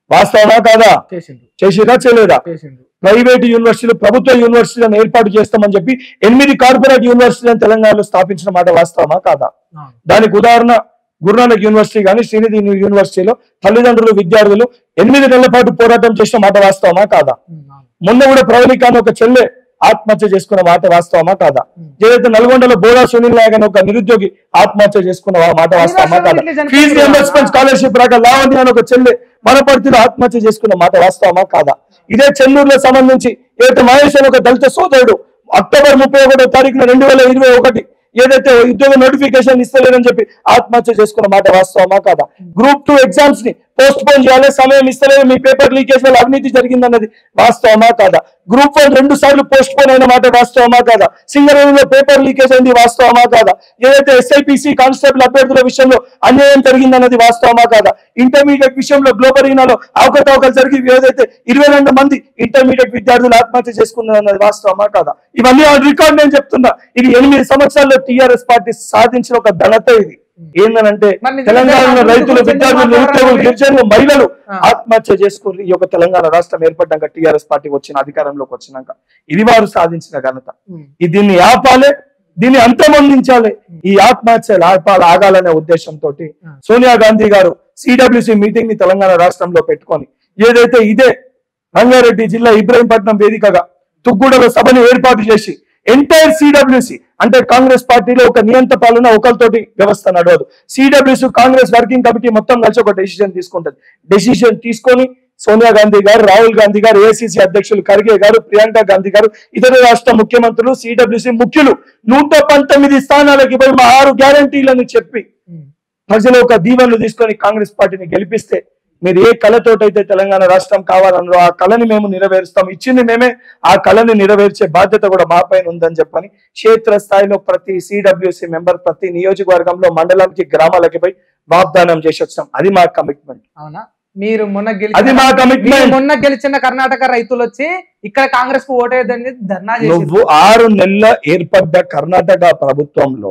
వాస్తవమా కాదా చేసిండ్రు చేసిరా చేయలేదా చేసిండ్రు ప్రైవేట్ యూనివర్సిటీలు ప్రభుత్వ యూనివర్సిటీలను ఏర్పాటు చేస్తామని చెప్పి ఎనిమిది కార్పొరేట్ యూనివర్సిటీలను తెలంగాణలో స్థాపించిన మాట వాస్తవమా కాదా అవును. దానికి ఉదాహరణ గురునానక్ యూనివర్సిటీ కానీ శ్రీనిధి యూనివర్సిటీలో తల్లిదండ్రులు విద్యార్థులు ఎనిమిది నెలల పాటు పోరాటం చేసిన మాట వాస్తవమా కాదా ఉమ్, అవును. మొన్న కూడా ప్రవళిక అని ఒక చెల్లె ఆత్మహత్య చేసుకున్న మాట వాస్తవమా కాదా ఉమ్. ఏదైతే నల్గొండలో బోడా సునీల్ నాయక్ అని ఒక నిరుద్యోగి ఆత్మహత్య చేసుకున్న వా- మాట వాస్తవమా కాదా ఇట్లా చనిపోతున్నారు ఫీజు రియంబర్స్మెంట్ కదా. స్కాలర్షిప్ రాక లావణ్య అని ఒక చెల్లె వనపర్తిలో ఆత్మహత్య చేసుకున్న మాట వాస్తవమా కాదా ఇదే చెన్నూరులో సంబంధించి ఏదైతే మహేష్ అని ఒక దళిత సోదరుడు అక్టోబర్ ముప్పై ఒకటో తారీఖున రెండు వేల ఇరవై ఒకటి ఏదైతే ఉద్యోగ నోటిఫికేషన్ ఇస్తలేరని చెప్పి ఆత్మహత్య చేసుకున్న మాట వాస్తవమా కాదా గ్రూప్ టూ ఎగ్జామ్స్ ని పోస్ట్ పోన్ చేయాలి సమయం ఇస్తలేదు మీ పేపర్ లీకేజ్ వల్ల అవినీతి జరిగిందన్నది వాస్తవమా కాదా గ్రూప్ వన్ రెండు సార్లు పోస్ట్ పోన్ అయిన మాట వాస్తవమా కాదా సింగరేణిలో పేపర్ లీకేజ్ అయింది వాస్తవమా కాదా ఏదైతే ఎస్ఐపిసి కానిస్టేబుల్ అభ్యర్థుల విషయంలో అన్యాయం జరిగిందన్నది వాస్తవమా కాదా ఇంటర్మీడియట్ విషయంలో గ్లోబల్ ఈనాలో అవకతవకలు జరిగి ఏదైతే ఇరవై రెండు మంది ఇంటర్మీడియట్ విద్యార్థులు ఆత్మహత్య చేసుకున్నారన్నది వాస్తవమా కాదా ఇవన్నీ ఆన్ రికార్డ్ నేను చెప్తున్నా ఇది ఎనిమిది సంవత్సరాల్లో టిఆర్ఎస్ పార్టీ సాధించిన ఒక ఘనత ఇది ఏంటంటే మరి నిజంగా తెలంగాణలో అభివృద్ధి రైతులు గురించి విద్యార్థులు మాట్లాడాలి. నిరుద్యోగులు గిరిజనులు మహిళలు ఆ. ఆత్మహత్య చేసుకుని ఈ యొక్క తెలంగాణ రాష్ట్రం ఏర్పడ్డాక టిఆర్ఎస్ పార్టీ వచ్చిన అధికారంలోకి వచ్చినాక ఇది వారు సాధించిన ఘనత ఉమ్, ఈ దీన్ని ఆపాలి దీన్ని అంతమొందించాలి ఈ ఆత్మహత్యలు ఆపాలి ఆగాలనే ఉద్దేశంతో సోనియా గాంధీ గారు సిడబ్ల్యూసి మీటింగ్ ని తెలంగాణ రాష్ట్రంలో పెట్టుకొని ఏదైతే ఇదే రంగారెడ్డి జిల్లా ఇబ్రహీంపట్నం వేదికగా తుగ్గుడలో సభను ఏర్పాటు చేసి ఎంటైర్ సిడబ్ల్యూసి అంటే కాంగ్రెస్ పార్టీలో ఒక నియంత పాలన ఒకరితోటి వ్యవస్థ నడవదు సిడబ్ల్యూసి కాంగ్రెస్ వర్కింగ్ కమిటీ మొత్తం కలిసి ఒక డెసిషన్ తీసుకుంటది డెసిషన్ తీసుకొని సోనియా గాంధీ గారు రాహుల్ గాంధీ గారు ఏసీసీ అధ్యక్షులు ఖర్గే గారు ప్రియాంక గాంధీ గారు ఇతర రాష్ట్ర ముఖ్యమంత్రులు సిడబ్ల్యూసి ముఖ్యులు నూట పంతొమ్మిది స్థానాలకి పోయి మా ఆరు గ్యారంటీలను చెప్పి ఉమ్, ప్రజలు ఒక దీవెనలు తీసుకొని కాంగ్రెస్ పార్టీని గెలిపిస్తే మీరు ఏ కళతోటైతే తెలంగాణ రాష్ట్రం కావాలన్నారో ఆ కళని మేము నెరవేరుస్తాం ఇచ్చింది మేమే ఆ కళని నెరవేర్చే బాధ్యత కూడా మా పైన ఉందని చెప్పని క్షేత్ర స్థాయిలో ప్రతి సిడబ్ల్యూసి మెంబర్ ప్రతి నియోజకవర్గంలో మండలానికి గ్రామాలకి పోయి వాగ్దానం చేసి వచ్చాం అది మా కమిట్మెంట్ అవునా మీరు మొన్న అది గెలిచిన మా మీరు కమిట్మెంట్ మొన్న గెలిచిన కర్ణాటక రైతులు వచ్చి ఇక్కడ కాంగ్రెస్ కు ఓటేదని ధర్నా చేసి నువ్వు ఆరు నెలల ఏర్పడ్డ కర్ణాటక ప్రభుత్వంలో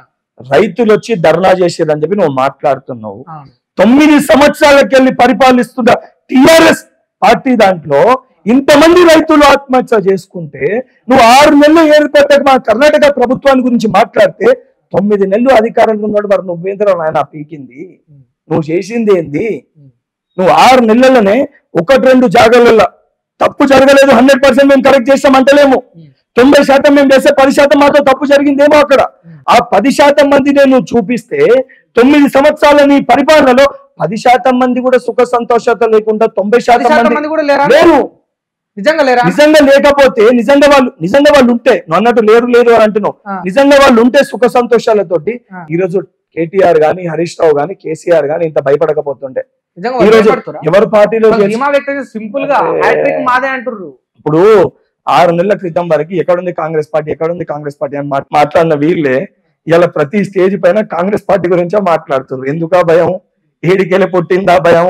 రైతులు వచ్చి ధర్నా చేసేదని చెప్పి నువ్వు మాట్లాడుతున్నావు తొమ్మిది సంవత్సరాలకి వెళ్ళి పరిపాలిస్తున్న టిఆర్ఎస్ పార్టీ దాంట్లో ఇంతమంది రైతులు ఆత్మహత్య చేసుకుంటే నువ్వు ఆరు నెలలు ఏర్పడ్డ మా కర్ణాటక ప్రభుత్వాన్ని గురించి మాట్లాడితే తొమ్మిది నెలలు అధికారంలో ఉన్నాడు మరి నువ్వేంద్ర నాయన పీకింది నువ్వు చేసింది ఏంది నువ్వు ఆరు నెలలనే ఒకటి రెండు జాగాలలో తప్పు జరగలేదు హండ్రెడ్ పర్సెంట్ మేము కరెక్ట్ చేస్తాం అంటలేము తొంభై శాతం మేము చేస్తే పది శాతం మాతో తప్పు జరిగిందేమో అక్కడ ఆ పది శాతం మంది నేను చూపిస్తే తొమ్మిది సంవత్సరాల నీ పరిపాలనలో పది శాతం మంది కూడా సుఖ సంతోషత లేకుండా తొంభై పది శాతం శాతం మంది మంది కూడా లేరా లేరు నిజంగా లేరా నిజంగా లేకపోతే నిజంగా వాళ్ళు నిజంగా వాళ్ళు ఉంటే నువ్వు అన్నట్టు లేరు లేరు అని అంటున్నావు ఆ. నిజంగా వాళ్ళు ఉంటే సుఖ సంతోషాలతోటి ఆ. ఈ రోజు కేటీఆర్ గాని హరీష్ రావు గాని కేసీఆర్ గాని ఇంత భయపడకపోతుండే నిజంగా ఈ వాళ్ళు రోజు భయపడుతురా? ఎవరు పార్టీలో వాళ్ళు చేసి- ధీమా వ్యక్తం సింపుల్ గా అదే. హ్యాట్రిక్ మాదే అంటుర్రు ఇప్పుడు ఆరు నెలల క్రితం వరకు ఎక్కడుంది కాంగ్రెస్ పార్టీ ఎక్కడుంది కాంగ్రెస్ పార్టీ అని మాట్- మాట్లాడిన వీళ్ళే ఇలా ప్రతి స్టేజ్ పైన కాంగ్రెస్ పార్టీ గురించే మాట్లాడుతున్నారు ఎందుకా భయం ఏడికెళ్ళి పుట్టిందా భయం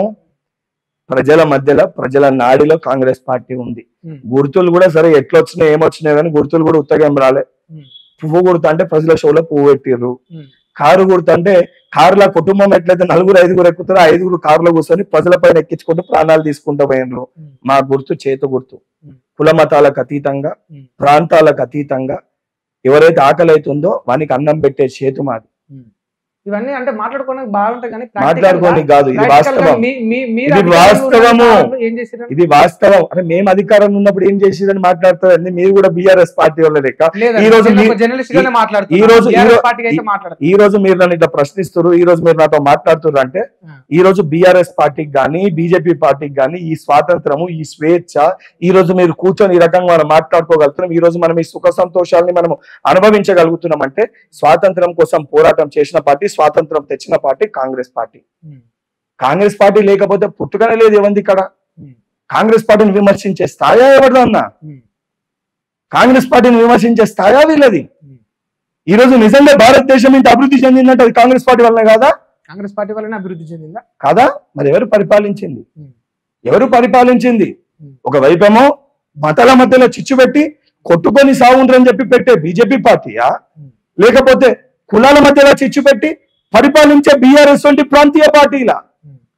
ప్రజల మధ్యలో ప్రజల నాడిలో కాంగ్రెస్ పార్టీ ఉంది ఉమ్. గుర్తులు కూడా సరే ఎట్లా వచ్చినాయి ఏమొచ్చినాయి కానీ గుర్తులు కూడా ఉత్తగా ఏం రాలే ఉమ్. పువ్వు గుర్తు అంటే ప్రజల షోలో పువ్వు పెట్టిర్రు ఉమ్. కారు గుర్తు అంటే కారుల కుటుంబం ఎట్లయితే నలుగురు ఐదుగురు ఎక్కుతారో ఆ ఐదుగురు కారులో కూర్చొని ప్రజల పైన ఎక్కించుకుంటూ ప్రాణాలు తీసుకుంటూ పోయినరు ఉమ్. మా గుర్తు చేతు గుర్తు ఉమ్. కుల మతాలకు అతీతంగా ఉమ్. ప్రాంతాలకు అతీతంగా ఎవరైతే ఆకలి అవుతుందో వానికి అన్నం పెట్టే చేతు మాది ఇవన్నీ అంటే మాట్లాడుకోవడానికి బాగుంటాయి కానీ practical గా- మాట్లాడుకోనికి కాదు ఇది practical గా వాస్తవం మీ- మీ- మీరు ఇది అధికారంలో ఉన్న వాస్తవము. కాలంలో ఏం చేసిర్రు? ఇది వాస్తవం అంటే మేము అధికారంలో ఉన్నప్పుడు ఏం చేసిరని మాట్లాడతారండి మీరు కూడా బీఆర్ఎస్ పార్టీ వాళ్ళ లెక్క లేదండి, ఈ రోజు నేను మీ- ఒక జర్నలిస్ట్ గానే ఈ- మాట్లాడుతున్నా. ఈ రోజు- ఈ TRS రో- పార్టీకి అయితే ఈ- మాట్లాడుతున్నా. ఈ రోజు మీరు నన్ను ఇట్లా ప్రశ్నిస్తారు ఈ రోజు మీరు నాతో మాట్లాడుతున్నారు అంటే ఆ. ఈ రోజు బీఆర్ఎస్ పార్టీకి గానీ బీజేపీ పార్టీకి గానీ ఈ స్వాతంత్రము ఈ స్వేచ్ఛ ఈ రోజు మీరు కూర్చొని ఈ రకంగా మనం మాట్లాడుకోగలుగుతున్నాం ఈ రోజు మనం ఈ సుఖ సంతోషాలని మనం అనుభవించగలుగుతున్నాం అంటే స్వాతంత్రం కోసం పోరాటం చేసిన పార్టీ స్వాతంత్రం తెచ్చిన పార్టీ కాంగ్రెస్ పార్టీ ఉమ్. కాంగ్రెస్ పార్టీ లేకపోతే పుట్టుకనే లేదు ఏమంది ఇక్కడ ఉమ్. కాంగ్రెస్ పార్టీని విమర్శించే స్థాయా ఎవరిదన్నా ఉమ్. కాంగ్రెస్ పార్టీని విమర్శించే స్థాయా వీళ్ళది ఉమ్. ఈ రోజు నిజంగా భారతదేశం ఇంత అభివృద్ధి చెందిందంటే అది కాంగ్రెస్ పార్టీ వల్లనే కాదా కాంగ్రెస్ పార్టీ వల్లనే అభివృద్ధి చెందిందా కాదా మరి ఎవరు పరిపాలించింది ఉమ్. ఎవరు పరిపాలించింది ఉమ్. ఒకవైపేమో మతాల మధ్యలో చిచ్చు పెట్టి కొట్టుకొని సాగుండ్రని చెప్పి పెట్టే బీజేపీ పార్టీయా ఉమ్. లేకపోతే కులాల మధ్యలో చిచ్చు పెట్టి పరిపాలించే బీఆర్ఎస్ వంటి ప్రాంతీయ పార్టీలా ఉమ్.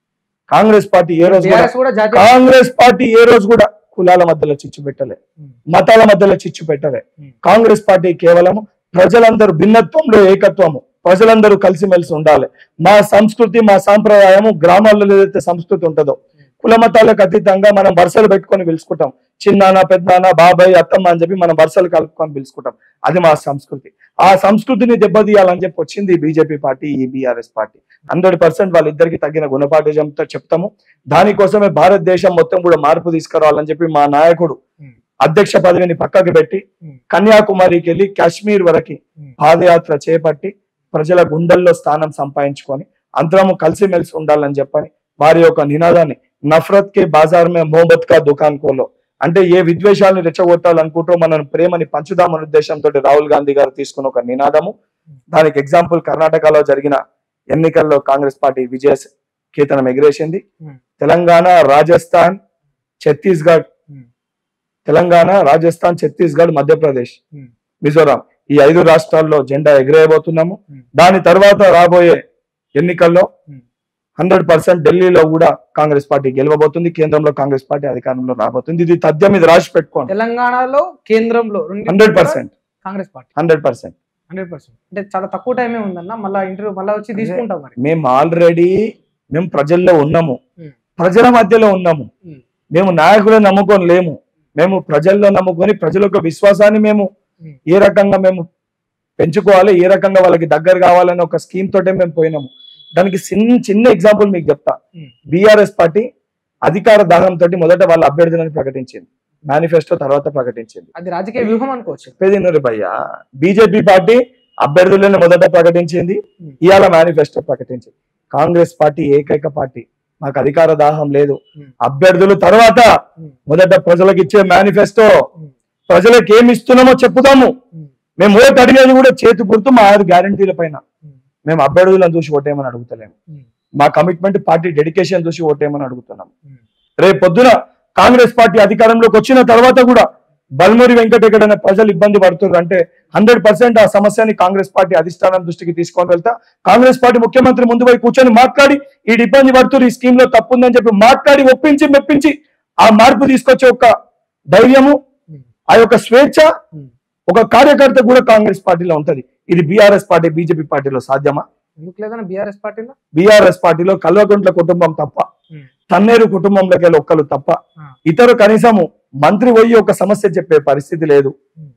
కాంగ్రెస్ పార్టీ ఏ రోజు కూడా బీఆర్ఎస్ కూడా జాతీయ కాంగ్రెస్ పార్టీ ఏ రోజు కూడా కులాల మధ్యలో చిచ్చు పెట్టలే ఉమ్, మతాల మధ్యలో చిచ్చు పెట్టలే ఉమ్. కాంగ్రెస్ పార్టీ కేవలం ప్రజలందరూ భిన్నత్వంలో ఏకత్వము ప్రజలందరూ కలిసిమెలిసి ఉండాలి మా సంస్కృతి మా సాంప్రదాయము గ్రామాల్లో ఏదైతే సంస్కృతి ఉంటుందో కుల మతాలకు అతీతంగా మనం వరుసలు పెట్టుకొని పిలుచుకుంటాం చిన్నాన్న పెద్దనాన్న బాబాయ్ అత్తమ్మ అని చెప్పి మనం వరుసలు కలుపుకొని పిలుచుకుంటాం అది మా సంస్కృతి ఆ సంస్కృతిని దెబ్బతీయాలని చెప్పి వచ్చింది బీజేపీ పార్టీ ఈ బీఆర్ఎస్ పార్టీ హండ్రెడ్ పర్సెంట్ వాళ్ళిద్దరికి తగిన గుణపాఠంతో చెప్తాము దానికోసమే భారతదేశం మొత్తం కూడా మార్పు తీసుకురావాలని చెప్పి మా నాయకుడు ఉమ్, అధ్యక్ష పదవిని పక్కకి పెట్టి ఉమ్, కన్యాకుమారికి వెళ్ళి కాశ్మీర్ వరకు ఉమ్. పాదయాత్ర చేపట్టి ప్రజల గుండెల్లో స్థానం సంపాదించుకొని అందరము కలిసిమెలిసి ఉండాలని చెప్పని వారి యొక్క నినాదాన్ని నఫరత్ కే బాజార్ మే మొహబ్బత్ కా దుకాన్ కోలో అంటే ఏ విద్వేషాలను రెచ్చగొట్టాలనుకుంటూ మనం ప్రేమని పంచుదామనే ఉద్దేశంతో రాహుల్ గాంధీ గారు తీసుకున్న ఒక నినాదము దానికి ఎగ్జాంపుల్ కర్ణాటకలో జరిగిన ఎన్నికల్లో కాంగ్రెస్ పార్టీ విజయ కేతనం ఎగిరేసింది ఉమ్. తెలంగాణ రాజస్థాన్ ఛత్తీస్గఢ్ ఉమ్. తెలంగాణ రాజస్థాన్ ఛత్తీస్గఢ్ మధ్యప్రదేశ్ ఉమ్. మిజోరాం ఈ ఐదు రాష్ట్రాల్లో జెండా ఎగిరేయబోతున్నాము ఉమ్. దాని తర్వాత రాబోయే ఎన్నికల్లో ఉమ్. హండ్రెడ్ పర్సెంట్ ఢిల్లీలో కూడా కాంగ్రెస్ పార్టీ గెలవబోతుంది కేంద్రంలో కాంగ్రెస్ పార్టీ అధికారంలో రాబోతుంది ఇది తథ్యం ఇది రాసి పెట్టుకోండి తెలంగాణలో కేంద్రంలో రెండింటిలో హండ్రెడ్ కూడా percent Congress party hundred percent hundred percent అంటే చాలా తక్కువ టైమే ఉందన్న మళ్ళీ ఇంటర్వ్యూ మళ్ళీ వచ్చి తీసుకుంటాం మరి మేము ఆల్రెడీ మేము ప్రజల్లో ఉన్నాము ఉమ్. ప్రజల మధ్యలో ఉన్నాము ఉమ్. మేము నాయకులను నమ్ముకొని లేము మేము ప్రజల్లో నమ్ముకొని ప్రజల యొక్క విశ్వాసాన్ని మేము ఉమ్. ఏ రకంగా మేము పెంచుకోవాలి ఏ రకంగా వాళ్ళకి దగ్గర కావాలని ఒక స్కీమ్ తోటే మేము పోయినాము దానికి చిన్న చిన్న ఎగ్జాంపుల్ మీకు చెప్తా ఉమ్. బీఆర్ఎస్ పార్టీ అధికార దాహంతో మొదట వాళ్ళ అభ్యర్థులను ప్రకటించింది మేనిఫెస్టో తర్వాత ప్రకటించింది అది రాజకీయ వ్యూహం అనుకోవచ్చు చెప్పేది నూరి భయ్య బీజేపీ పార్టీ అభ్యర్థులను మొదట ప్రకటించింది ఉమ్. ఇవాళ మేనిఫెస్టో ప్రకటించింది కాంగ్రెస్ పార్టీ ఏకైక పార్టీ మాకు అధికార దాహం లేదు ఉమ్. అభ్యర్థులు తర్వాత ఉమ్. మొదట ప్రజలకు ఇచ్చే మేనిఫెస్టో ఉమ్. ప్రజలకు ఏమి ఇస్తున్నామో చెప్పుదాము ఉమ్. మేము ఓటు అడిగేది కూడా చేతి గుర్తు మా ఆరు గ్యారంటీల పైన ఉమ్. మేము అభ్యర్థులను చూసి ఓటేయమని అడుగుతలేము ఉమ్. మా కమిట్మెంట్ పార్టీ డెడికేషన్ చూసి ఓటేయమని అడుగుతున్నాం ఉమ్. రేపు పొద్దున కాంగ్రెస్ పార్టీ అధికారంలోకి వచ్చిన తర్వాత కూడా బల్మూరి వెంకటరెడ్డి ప్రజలు ఇబ్బంది పడుతున్నారు అంటే హండ్రెడ్ పర్సెంట్ ఆ సమస్యని కాంగ్రెస్ పార్టీ అధిష్టానం దృష్టికి తీసుకొని వెళ్తా కాంగ్రెస్ పార్టీ ముఖ్యమంత్రి ముందు పోయి కూర్చొని మాట్లాడి ఈ ఇబ్బంది పడుతున్నారు ఈ స్కీమ్ లో తప్పుందని చెప్పి మాట్లాడి ఒప్పించి మెప్పించి ఆ మార్పు తీసుకొచ్చే ఒక ధైర్యము ఉమ్. ఆ యొక్క స్వేచ్ఛ ఉమ్. ఒక కార్యకర్త కూడా కాంగ్రెస్ పార్టీలో ఉంటది ఇది బీఆర్ఎస్ పార్టీ బీజేపీ పార్టీలో సాధ్యమా ఎందుకు లేదన్న బీఆర్ఎస్ పార్టీలో బీఆర్ఎస్ పార్టీలో కల్వకుంట్ల కుటుంబం తప్ప ఉమ్. తన్నేరు కుటుంబంలోకి వెళ్ళి ఒక్కరు తప్ప ఆ. ఇతరు కనీసము మంత్రి పోయి ఒక సమస్య చెప్పే పరిస్థితి లేదు ఉమ్.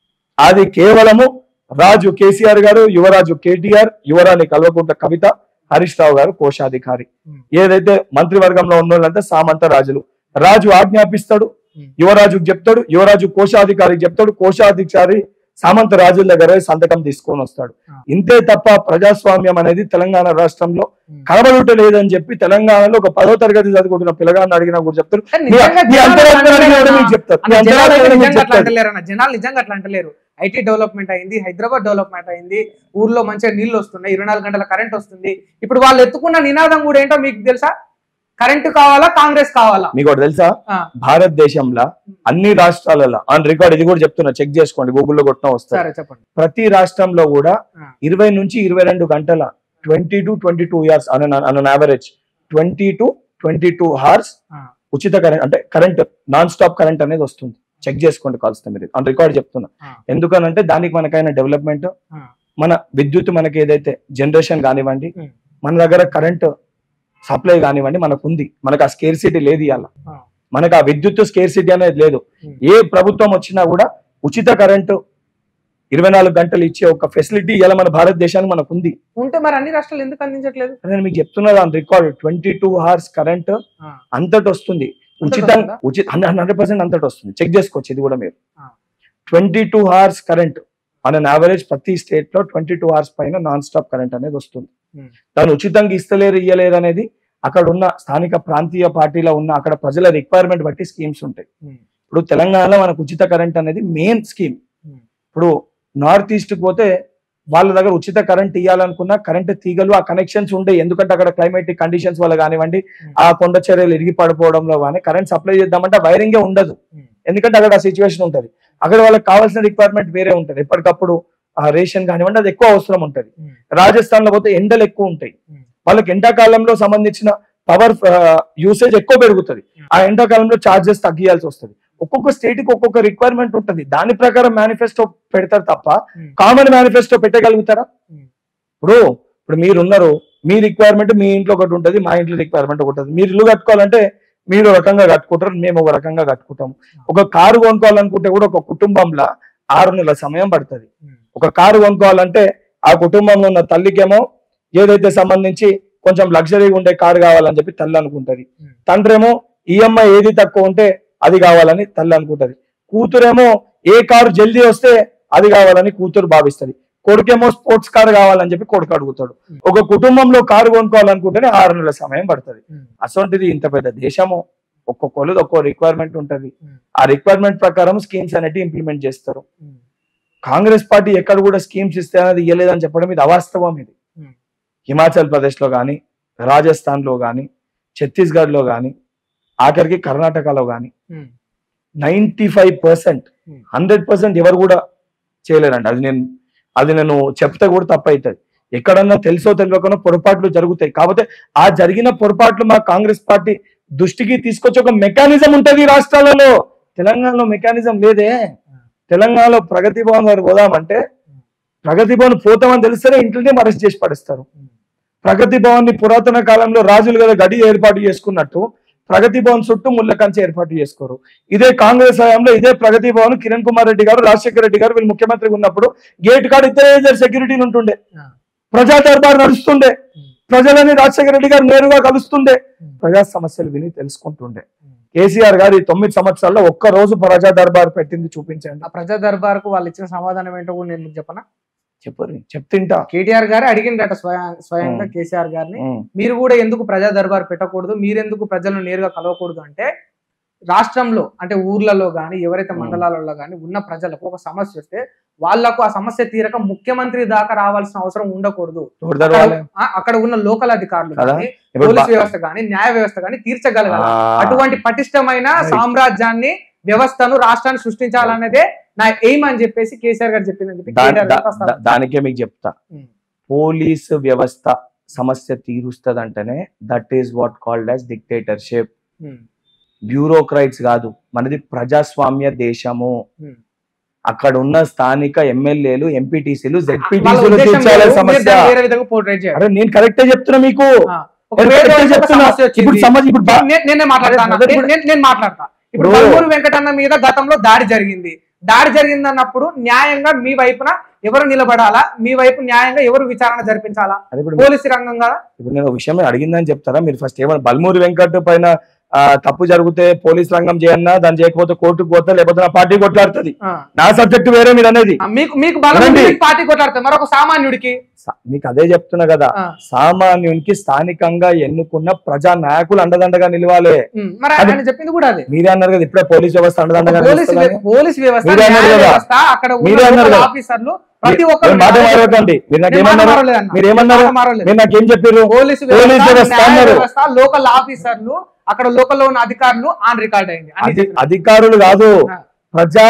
అది కేవలము రాజు కేసీఆర్ గారు యువరాజు కేటీఆర్ యువరాణి కల్వకుంట్ల కవిత హరీష్ రావు గారు కోశాధికారి ఉమ్. ఏదైతే మంత్రివర్గంలో ఉన్న వాళ్ళంతా సామంత రాజులు రాజు ఆజ్ఞాపిస్తాడు ఉమ్. యువరాజుకు చెప్తాడు యువరాజు కోశాధికారికి చెప్తాడు కోశాధికారి సామంత రాజుల దగ్గర సంతకం తీసుకొని వస్తాడు ఆ. ఇంతే తప్ప ప్రజాస్వామ్యం అనేది తెలంగాణ రాష్ట్రంలో ఉమ్. కనబడుట లేదని చెప్పి తెలంగాణలో ఒక పదో తరగతి చదువుకుంటున్న పిల్లగాన్ని అడిగినా కూడా చెప్తారు కానీ మీ- నిజంగా మీ జనాలు అంతరాత్మ అట్లా అడిగినా కూడా అంటలేరు మీకు చెప్తారు మీ అన్న. జనాలు అంతరాత్మ అయితే అడిగినా మీకు నిజంగా అట్లా చెప్తారు. అంటలేరు అన్న జనాలు నిజంగా అట్లా అంటలేరు ఐటీ డెవలప్మెంట్ అయింది హైదరాబాద్ డెవలప్మెంట్ అయింది ఊర్లో మంచిగా నీళ్లు వస్తున్నాయి ఇరవై నాలుగు గంటల కరెంట్ వస్తుంది ఇప్పుడు వాళ్ళు ఎత్తుకున్న నినాదం కూడా ఏంటో మీకు తెలుసా కరెంట్ కావాలా కాంగ్రెస్ కావాలా మీకు ఒకటి తెలుసా ఆ, భారతదేశంలో అన్ని రాష్ట్రాలలో ఆన్ రికార్డ్ ఇది కూడా చెప్తున్నా చెక్ చేసుకోండి గూగుల్లో కొట్టినా వస్తారు సరే చెప్పండి ప్రతి రాష్ట్రంలో కూడా ఆ. ఇరవై నుంచి ఇరవై రెండు గంటల twenty to twenty two years on average twenty to twenty two hours ఆ, ఉచిత కరెంట్ అంటే కరెంట్ నాన్ స్టాప్ కరెంట్ అనేది వస్తుంది చెక్ చేసుకోండి కాల్స్తే మీరు ఆన్ రికార్డ్ చెప్తున్నా ఆ. ఎందుకనంటే దానికి మనకైన డెవలప్మెంట్ ఆ. మన విద్యుత్ మనకి ఏదైతే జనరేషన్ కానివ్వండి ఉమ్. మన దగ్గర కరెంట్ సప్లై కానివ్వండి మనకు ఉంది మనకు ఆ స్కేర్సిటీ లేదు ఇవాళ ఆ. మనకు ఆ విద్యుత్ స్కేర్సిటీ అనేది లేదు ఉమ్. ఏ ప్రభుత్వం వచ్చినా కూడా ఉచిత కరెంటు ఇరవై నాలుగు గంటలు ఇచ్చే ఒక ఫెసిలిటీ ఇలా మన భారతదేశానికి మనకు ఉంది ఉంటే మరి అన్ని రాష్ట్రాలు ఎందుకు అందించట్లేదు నేను మీకు చెప్తున్నా on record twenty two hours current ఆ, అంతటి వస్తుంది అంతటి ఉచితంగా వస్తుందా? ఉచిత హండ్రెడ్ పర్సెంట్ అంతటి వస్తుంది చెక్ చేసుకోవచ్చు ఇది కూడా మీరు ఆ. Twenty two hours current on an average ప్రతి స్టేట్ లో ట్వంటీ టూ అవర్స్ పైన నాన్ స్టాప్ కరెంట్ అనేది వస్తుంది ఉమ్. దాన్ని ఉచితంగా ఇస్తలేరు ఇయ్యలేరు అనేది అక్కడ ఉన్న స్థానిక ప్రాంతీయ పార్టీలో ఉన్న అక్కడ ప్రజల రిక్వైర్మెంట్ బట్టి స్కీమ్స్ ఉంటాయి ఉమ్, ఇప్పుడు తెలంగాణలో మనకు ఉచిత కరెంట్ అనేది మెయిన్ స్కీమ్ ఉమ్, ఇప్పుడు నార్త్ ఈస్ట్ పోతే వాళ్ళ దగ్గర ఉచిత కరెంట్ ఇవ్వాలనుకున్న కరెంట్ తీగలు ఆ కనెక్షన్స్ ఉండే ఎందుకంటే అక్కడ క్లైమేటిక్ కండిషన్స్ వల్ల కానివ్వండి ఆ కొండ చర్యలు ఇరిగి పడిపోవడంలో కానీ కరెంట్ సప్లై చేద్దామంటే వైరింగే ఉండదు ఉమ్, ఎందుకంటే అక్కడ ఆ సిచ్యువేషన్ ఉంటది అక్కడ వాళ్ళకి కావాల్సిన రిక్వైర్మెంట్ వేరే ఉంటది ఎప్పటికప్పుడు ఆ రేషన్ కానివ్వండి అది ఎక్కువ అవసరం ఉంటది ఉమ్, రాజస్థాన్ లో పోతే ఎండలు ఎక్కువ ఉంటాయి ఉమ్. వాళ్ళకి ఎండాకాలంలో సంబంధించిన పవర్ యూసేజ్ ఎక్కువ పెరుగుతుంది ఆ ఎండాకాలంలో చార్జెస్ తగ్గియాల్సి వస్తుంది ఒక్కొక్క స్టేట్ కి ఒక్కొక్క రిక్వైర్మెంట్ ఉంటుంది దాని ప్రకారం మేనిఫెస్టో పెడతారు తప్ప Hmm. కామన్ మేనిఫెస్టో పెట్టగలుగుతారా Hmm. ఇప్పుడు ఇప్పుడు మీరు ఉన్నారు మీ రిక్వైర్మెంట్ మీ ఇంట్లో ఒకటి ఉంటుంది మా ఇంట్లో రిక్వైర్మెంట్ ఒకటి ఉంటుంది మీరు ఇల్లు కట్టుకోవాలంటే మీరు ఒక రకంగా కట్టుకుంటారు మేము ఒక రకంగా కట్టుకుంటాం ఒక కారు కొనుక్కోవాలనుకుంటే కూడా ఒక కుటుంబంలో ఆరు నెలల సమయం పడుతుంది ఒక కారు కొనుక్కోవాలంటే ఆ కుటుంబంలో ఉన్న తల్లికేమో ఏదైతే సంబంధించి కొంచెం లగ్జరీగా ఉండే కారు కావాలని చెప్పి తల్లి అనుకుంటది Hmm. తండ్రేమో ఈఎంఐ ఏది తక్కువ ఉంటే అది కావాలని తల్లి అనుకుంటది కూతురేమో ఏ కారు జల్దీ వస్తే అది కావాలని కూతురు భావిస్తది కొడుకేమో స్పోర్ట్స్ కార్ కావాలని చెప్పి కొడుకు అడుగుతాడు Hmm. ఒక కుటుంబంలో కారు కొనుక్కోవాలనుకుంటేనే ఆరు నెలల సమయం పడుతుంది Hmm. అసొంటిది ఇంత పెద్ద దేశము ఒక్కొక్కరు ఒక్కో రిక్వైర్మెంట్ ఉంటది Hmm. ఆ రిక్వైర్మెంట్ ప్రకారం స్కీమ్స్ అనేవి ఇంప్లిమెంట్ చేస్తారు Hmm. కాంగ్రెస్ పార్టీ ఎక్కడ కూడా స్కీమ్స్ ఇస్తే అనేది ఇవ్వలేదని చెప్పడం ఇది అవాస్తవం ఇది Hmm. హిమాచల్ ప్రదేశ్ లో కానీ రాజస్థాన్ లో కానీ ఛత్తీస్గఢ్ లో కానీ ఆఖరికి కర్ణాటకలో కానీ Hmm. Ninety five percent Hmm. Hundred percent ఎవరు కూడా చేయలేరండి అది నేను అది నేను చెప్తే కూడా తప్పవుతుంది ఎక్కడన్నా తెలుసో తెలియకనో పొరపాట్లు జరుగుతాయి కాకపోతే ఆ జరిగిన పొరపాట్లు మా కాంగ్రెస్ పార్టీ దృష్టికి తీసుకొచ్చి ఒక మెకానిజం ఉంటది ఈ రాష్ట్రాలలో తెలంగాణలో మెకానిజం లేదే తెలంగాణలో ప్రగతి భవన్ గారు పోదామంటే ప్రగతి భవన్ పోతామని తెలిస్తేనే ఇంట్లోనే అరెస్ట్ చేసి పడేస్తారు ప్రగతి భవన్ ని పురాతన కాలంలో రాజులు కదా గడి ఏర్పాటు చేసుకున్నట్టు ప్రగతి భవన్ చుట్టూ ముళ్ళ కంచె ఏర్పాటు చేసుకోరు ఇదే కాంగ్రెస్ హయాంలో ఇదే ప్రగతి భవన్ కిరణ్ కుమార్ రెడ్డి గారు రాజశేఖర రెడ్డి గారు వీళ్ళు ముఖ్యమంత్రిగా ఉన్నప్పుడు గేట్ కాడ ఇద్దరే ఇద్దరు సెక్యూరిటీలు ఉంటుండే ఆ. ప్రజా దర్బార్ నడుస్తుండే ఉమ్. ప్రజలని రాజశేఖర రెడ్డి గారు నేరుగా కలుస్తుండే ఉమ్. ప్రజా సమస్యలు విని తెలుసుకుంటుండే ఉమ్. కేసీఆర్ గారు ఈ తొమ్మిది సంవత్సరాల్లో ఒక్క రోజు ప్రజా దర్బార్ పెట్టింది చూపించండి ఆ ప్రజా దర్బార్ కు వాళ్ళు ఇచ్చిన సమాధానం ఏంటో కూడా నేను మీకు చెప్పనా చెప్పరు చెప్తింటా కేటీఆర్ గారు అడిగిండట స్వయం స్వయంగా ఉమ్. కేసీఆర్ గారిని ఉమ్. మీరు కూడా ఎందుకు ప్రజా దర్బార్ పెట్టకూడదు మీరెందుకు ప్రజలను నేరుగా కలవకూడదు అంటే రాష్ట్రంలో అంటే ఊర్లలో కానీ ఎవరైతే ఉమ్. మండలాలలో కానీ ఉన్న ప్రజలకు ఒక సమస్య వస్తే వాళ్లకు ఆ సమస్య తీరక ముఖ్యమంత్రి దాకా రావాల్సిన అవసరం ఉండకూడదు ఎవరు అక్కడ దర్బార్లే? ఆ, అక్కడ ఉన్న లోకల్ అధికారులు కదా? కానీ ఇప్పుడు పోలీస్ బా- వ్యవస్థ కానీ న్యాయ వ్యవస్థ కానీ తీర్చగలగాలి ఆ, అటువంటి పటిష్టమైన Right. సామ్రాజ్యాన్ని వ్యవస్థను రాష్ట్రాన్ని సృష్టించాలనేదే నా ఎయిమ్ అని చెప్పేసి కేసీఆర్ గారు చెప్పిందని చెప్పి దా- కేటీఆర్ దా- గారు ప్రస్తావన. దా- దానికే మీకు చెప్తా ఉమ్. పోలీసు వ్యవస్థ సమస్య తీరుస్తుంది అంటేనే that is what called as dictatorship um. Bureaucrats కాదు మనది ప్రజాస్వామ్య దేశము ఉమ్. అక్కడ ఉన్న స్థానిక ఎమ్మెల్యేలు ఎంపీటీసీలు వాళ్ళ జెడ్పీటీసీలు ఉద్దేశం తీర్చాలే వేరు, మీరు సమస్య దాన్ని వేరే విధంగా పోర్ట్రేట్ చేయాలి అరే నేను కరెక్టే చెప్తున్నా మీకు ఆ, ఒక నేను వేరే కరెక్టే ఒక చెప్తున్నా సమస్య వచ్చింది. ఇప్పుడు సమస్య ఇప్పుడు బా- నేను- నేనే మాట్లాడతాను అదే నేను- నేను- నేను మాట్లాడతా ఇప్పుడు ఇప్పుడు- బల్మూరి వెంకటన్న మీద గతంలో దాడి జరిగింది దాడి జరిగింది అన్నప్పుడు న్యాయంగా మీ వైపున ఎవరు నిలబడాలా మీ వైపు న్యాయంగా ఎవరు విచారణ జరిపించాలా అరే ఇప్పుడు పోలీసు రంగం కదా ఇప్పుడు నేను ఒక విషయం అడిగిందని చెప్తారా మీరు ఫస్ట్ ఏమన్నా బల్మూరి వెంకట్ పైన ఆ, తప్పు జరిగితే పోలీస్ రంగం చేయన్నా దాన్ని చేయకపోతే కోర్టుకు పోతా లేకపోతే నా పార్టీ కొట్లాడుతుంది ఆ. నా సబ్జెక్ట్ వేరే మీరు అనేది ఆ, మీకు మీకు బలం వినండి. ఉంది, పార్టీ కొట్లాడుతుంది మరొక సామాన్యుడికి స- మీకు అదే చెప్తున్నా కదా ఆ, సామాన్యునికి స్థానికంగా ఎన్నుకున్న ప్రజా నాయకులు అండదండగా నిలవాలి ఉమ్, మరి అది- ఆయన చెప్పింది కూడా అదే మీరే అన్నారు కదా ఇప్పుడే పోలీస్ వ్యవస్థ అండదండగా పోలీస్ నిలుస్తుందని. వ్య- పోలీస్ వ్యవస్థ మీరే అన్నారు న్యాయ కదా. వ్యవస్థ అక్కడ ఉన్న మీరే అన్నారు లోకల్ కదా. ఆఫీసర్లు ప్రతి మీరు ఒక్కరు మాట మారకండి మీరు నాకు ఏమన్నారు మీరు ఏమన్నారు మీరు నాకేం చెప్పారు పోలీసు పోలీస్ వ్యవస్థ వ్యవస్థ న్యాయ అన్నారు. వ్యవస్థ లోకల్ ఆఫీసర్లు అక్కడ లోకల్ లో ఉన్న అధికారులు ఆన్ రికార్డ్ అయింది అన్ని అధి- చెప్పిన. అధికారులు కాదు ఆ. ప్రజా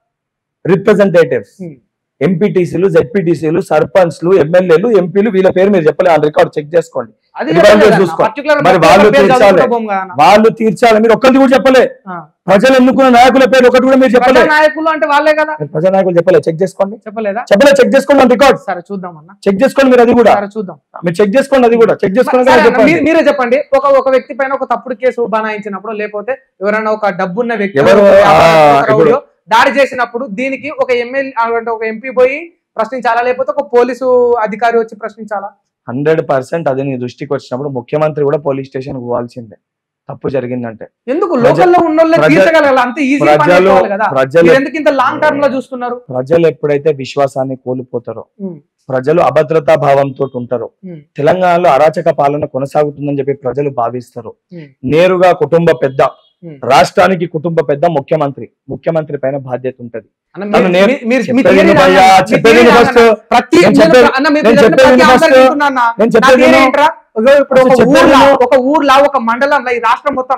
రిప్రజెంటేటివ్స్ ఉమ్. ఎంపీటీసీలు జెడ్పీటీసీలు సర్పంచ్లు ఎమ్మెల్యేలు ఎంపీలు వీళ్ళ పేరు మీరు చెప్పలే ఆ రికార్డ్ చెక్ చేసుకోండి అది ఇది వాళ్ళు చెప్పలేదు అన్న. చూసుకో. Particular మరి వ్యక్తి వాళ్ళు యొక్క పేరు తీర్చాలి. చదువుకుంటూ పోము కదా అన్న. వాళ్ళు తీర్చాలి మీరు ఒక్కరిది కూడా చెప్పలే ఆ. ప్రజలు ఎన్నుకున్న నాయకుల పేరు ఒకటి కూడా మీరు చెప్పలే ప్రజా నాయకులు అంటే వాళ్ళే కదా మీరు ప్రజా నాయకులు చెప్పలే చెక్ చేసుకోండి చెప్పలేదా చెప్పలే చెక్ చేసుకోండి రికార్డ్ సరే చూద్దాం అన్న చెక్ చేసుకోండి మీరు అది కూడా సరే చూద్దాం మీరు చెక్ చేసుకోండి అది కూడా చెక్ చేసుకోండి సరే అన్న, చెప్పండి మీరు- మీరే చెప్పండి ఒక ఒక వ్యక్తి పైన ఒక తప్పుడు కేసు బనాయించినప్పుడు లేకపోతే ఎవరైనా ఒక డబ్బున్న వ్యక్తి ఎవరు? ఒక ఆ, ఒక ఇప్పుడు- రౌడీయో దాడి చేసినప్పుడు దీనికి ఒక ఎమ్మెల్యే అంటే ఒక ఎంపీ పోయి ప్రశ్నించాలా లేకపోతే ఒక పోలీసు అధికారి వచ్చి ప్రశ్నించాలా హండ్రెడ్ పర్సెంట్ అది నీ దృష్టికి వచ్చినప్పుడు ముఖ్యమంత్రి కూడా పోలీస్ స్టేషన్ పోవాల్సిందే తప్పు జరిగిందంటే ఎందుకు ప్రజ- లోకల్లో ఉన్న ప్రజ- తీర్చగలగాలి అంత ఈజీ ప్రజలు కదా ప్రజలు మీరు ఎందుకు ఇంత లాంగ్ టర్మ్ లో చూస్తున్నారు ప్రజలు ఎప్పుడైతే విశ్వాసాన్ని కోల్పోతారో ఉమ్, ప్రజలు అభద్రతా భావంతో ఉంటారు ఉమ్, తెలంగాణలో అరాచక పాలన కొనసాగుతుందని చెప్పి ప్రజలు భావిస్తారు ఉమ్, నేరుగా కుటుంబ పెద్ద ఉమ్. రాష్ట్రానికి కుటుంబ పెద్ద ముఖ్యమంత్రి ముఖ్యమంత్రి పైన బాధ్యత ఉంటది అన్న, తను మీరు- నేను మీ- మీరు- మీ చెప్పేది theory విను భయ్యా, రాంగన్న, మీ చెప్పేది theory విను రాంగన్న. first. ప్రతి నేను నేను చెప్పేది- అన్న మీరు నేను చెప్పిన చెప్పేది ప్రతి విను ఆన్సర్ first. వింటున్నా అన్న. నేను నా చెప్పేది theory విను. ఏంట్రా? ఇగో ఇప్పుడు ఒక అసలు చెప్పేది ఊర్లో విను. ఒక ఊర్లో ఒక మండలంలో ఈ రాష్ట్రం మొత్తంలో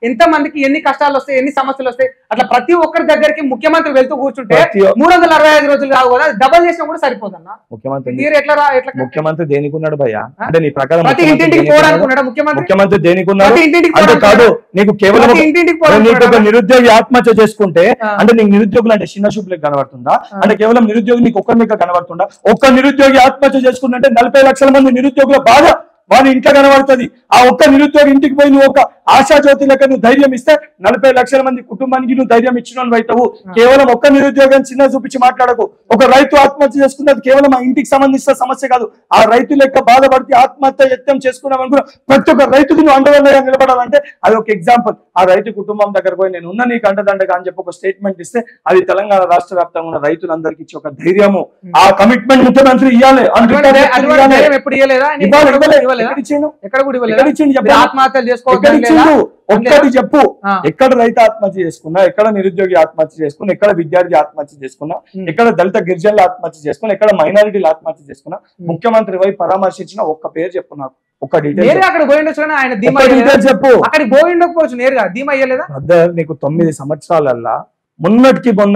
ఎంత మందికి ఎన్ని కష్టాలు వస్తాయి ఎన్ని సమస్యలు వస్తాయి అట్లా ప్రతి ఒక్కరి దగ్గరికి ముఖ్యమంత్రి వెళ్తూ కూర్చుంటే ప్రతి ఒ- మూడు వందల అరవై ఐదు రోజులు కావు కదా డబల్ చేసినా కూడా సరిపోదన్న ముఖ్యమంత్రి తీరు ఎట్లా రా ఎట్లా ముఖ్యమంత్రి దేనికి ఉన్నాడు భయ్యా అంటే నీ ప్రకారం ప్రతి ముఖ్యమంత్రి ఇంటింటికి దేనికి ఉన్నాడు? పోరాడుకున్నాడు ముఖ్యమంత్రి ముఖ్యమంత్రి దేనికి ఉన్నాడు ప్రతి ఇంటింటికి అంటే కాదు పోరాడుకున్నాడా? నీకు కేవలం ప్రతి ఒక- ఇంటింటికి నీకు ఒక పోరాడుకున్నాడా? నిరుద్యోగి ఆత్మహత్య చేసుకుంటే ఆ. అంటే నీకు నిరుద్యోగులు అంటే చిన్న చూపులకు కనబడుతుందా ఆ. అంటే కేవలం నిరుద్యోగి నీకు ఒక్కరి మీద కనబడుతుందా ఒక్క నిరుద్యోగి ఆత్మహత్య చేసుకుంటే నలభై లక్షల మంది నిరుద్యోగుల బాధ వాని ఇంట్లో కనబడుతుంది ఆ ఒక్క నిరుద్యోగి ఇంటికి పోయి నువ్వు ఒక ఆశాజ్యోతి లెక్క నువ్వు ధైర్యం ఇస్తే నలభై లక్షల మంది కుటుంబానికి నువ్వు ధైర్యం ఇచ్చిన అవుతావు కేవలం ఒక్క నిరుద్యోగం చిన్న చూపించి మాట్లాడకు ఒక రైతు ఆత్మహత్య చేసుకున్నది కేవలం ఆ ఇంటికి సంబంధించిన సమస్య కాదు ఆ రైతు లెక్క బాధపడితే ఆత్మహత్య యత్నం చేసుకున్నాం అనుకున్న ప్రతి ఒక్క రైతుకి నువ్వు అండదండగా నిలబడాలంటే అది ఒక ఎగ్జాంపుల్ ఆ రైతు కుటుంబం దగ్గర పోయి నేను ఉన్న నీకు అండదండగా అని చెప్పి ఒక స్టేట్మెంట్ ఇస్తే అది తెలంగాణ రాష్ట్ర వ్యాప్తంగా ఉన్న రైతులందరికీ ఇచ్చే ఒక ధైర్యము ఆ కమిట్మెంట్ ముఖ్యమంత్రి ఇవ్వాలి అటువంటి ధై- అటువంటి ధైర్యం ఎప్పుడు ఇవ్వలేదా ఆయన ఇవ్వాలి, ఎక్కడ కూడా ఇవ్వలే. ఇవ్వలేదా ఎక్కడ ఇచ్చిండు? ఎక్కడ కూడా ఎక్కడ ఇవ్వలేదా ఇచ్చిండు మీరు చెప్పండి. ఆత్మహత్యలు ఎక్కడ చేసుకోవద్దు ఇచ్చిండు ఒక్కటి చెప్పు ఆ. ఎక్కడ రైతు ఆత్మహత్య చేసుకున్నా ఎక్కడ నిరుద్యోగి ఆత్మహత్య చేసుకున్నా ఎక్కడ విద్యార్థి ఆత్మహత్య చేసుకున్నా ఉమ్. ఎక్కడ దళిత గిరిజనులు ఆత్మహత్య చేసుకున్నా ఎక్కడ మైనారిటీలు ఆత్మహత్య చేసుకున్నా ముఖ్యమంత్రి వై పరామర్శించిన ఒక్క పేరు చెప్పు నాకు ఒక్క డీటెయిల్ నేరుగా అక్కడ పోయిండొచ్చు కానీ ఆయన ధీమా ఒక్క ఇయ్యలేదా? డీటెయిల్ చెప్పు అక్కడికి పోయిండకపోవచ్చు నేరుగా ధీమా అయ్యలేదా బ్రదర్ నీకు తొమ్మిది సంవత్సరాలల్లా మొన్నటికి మొన్న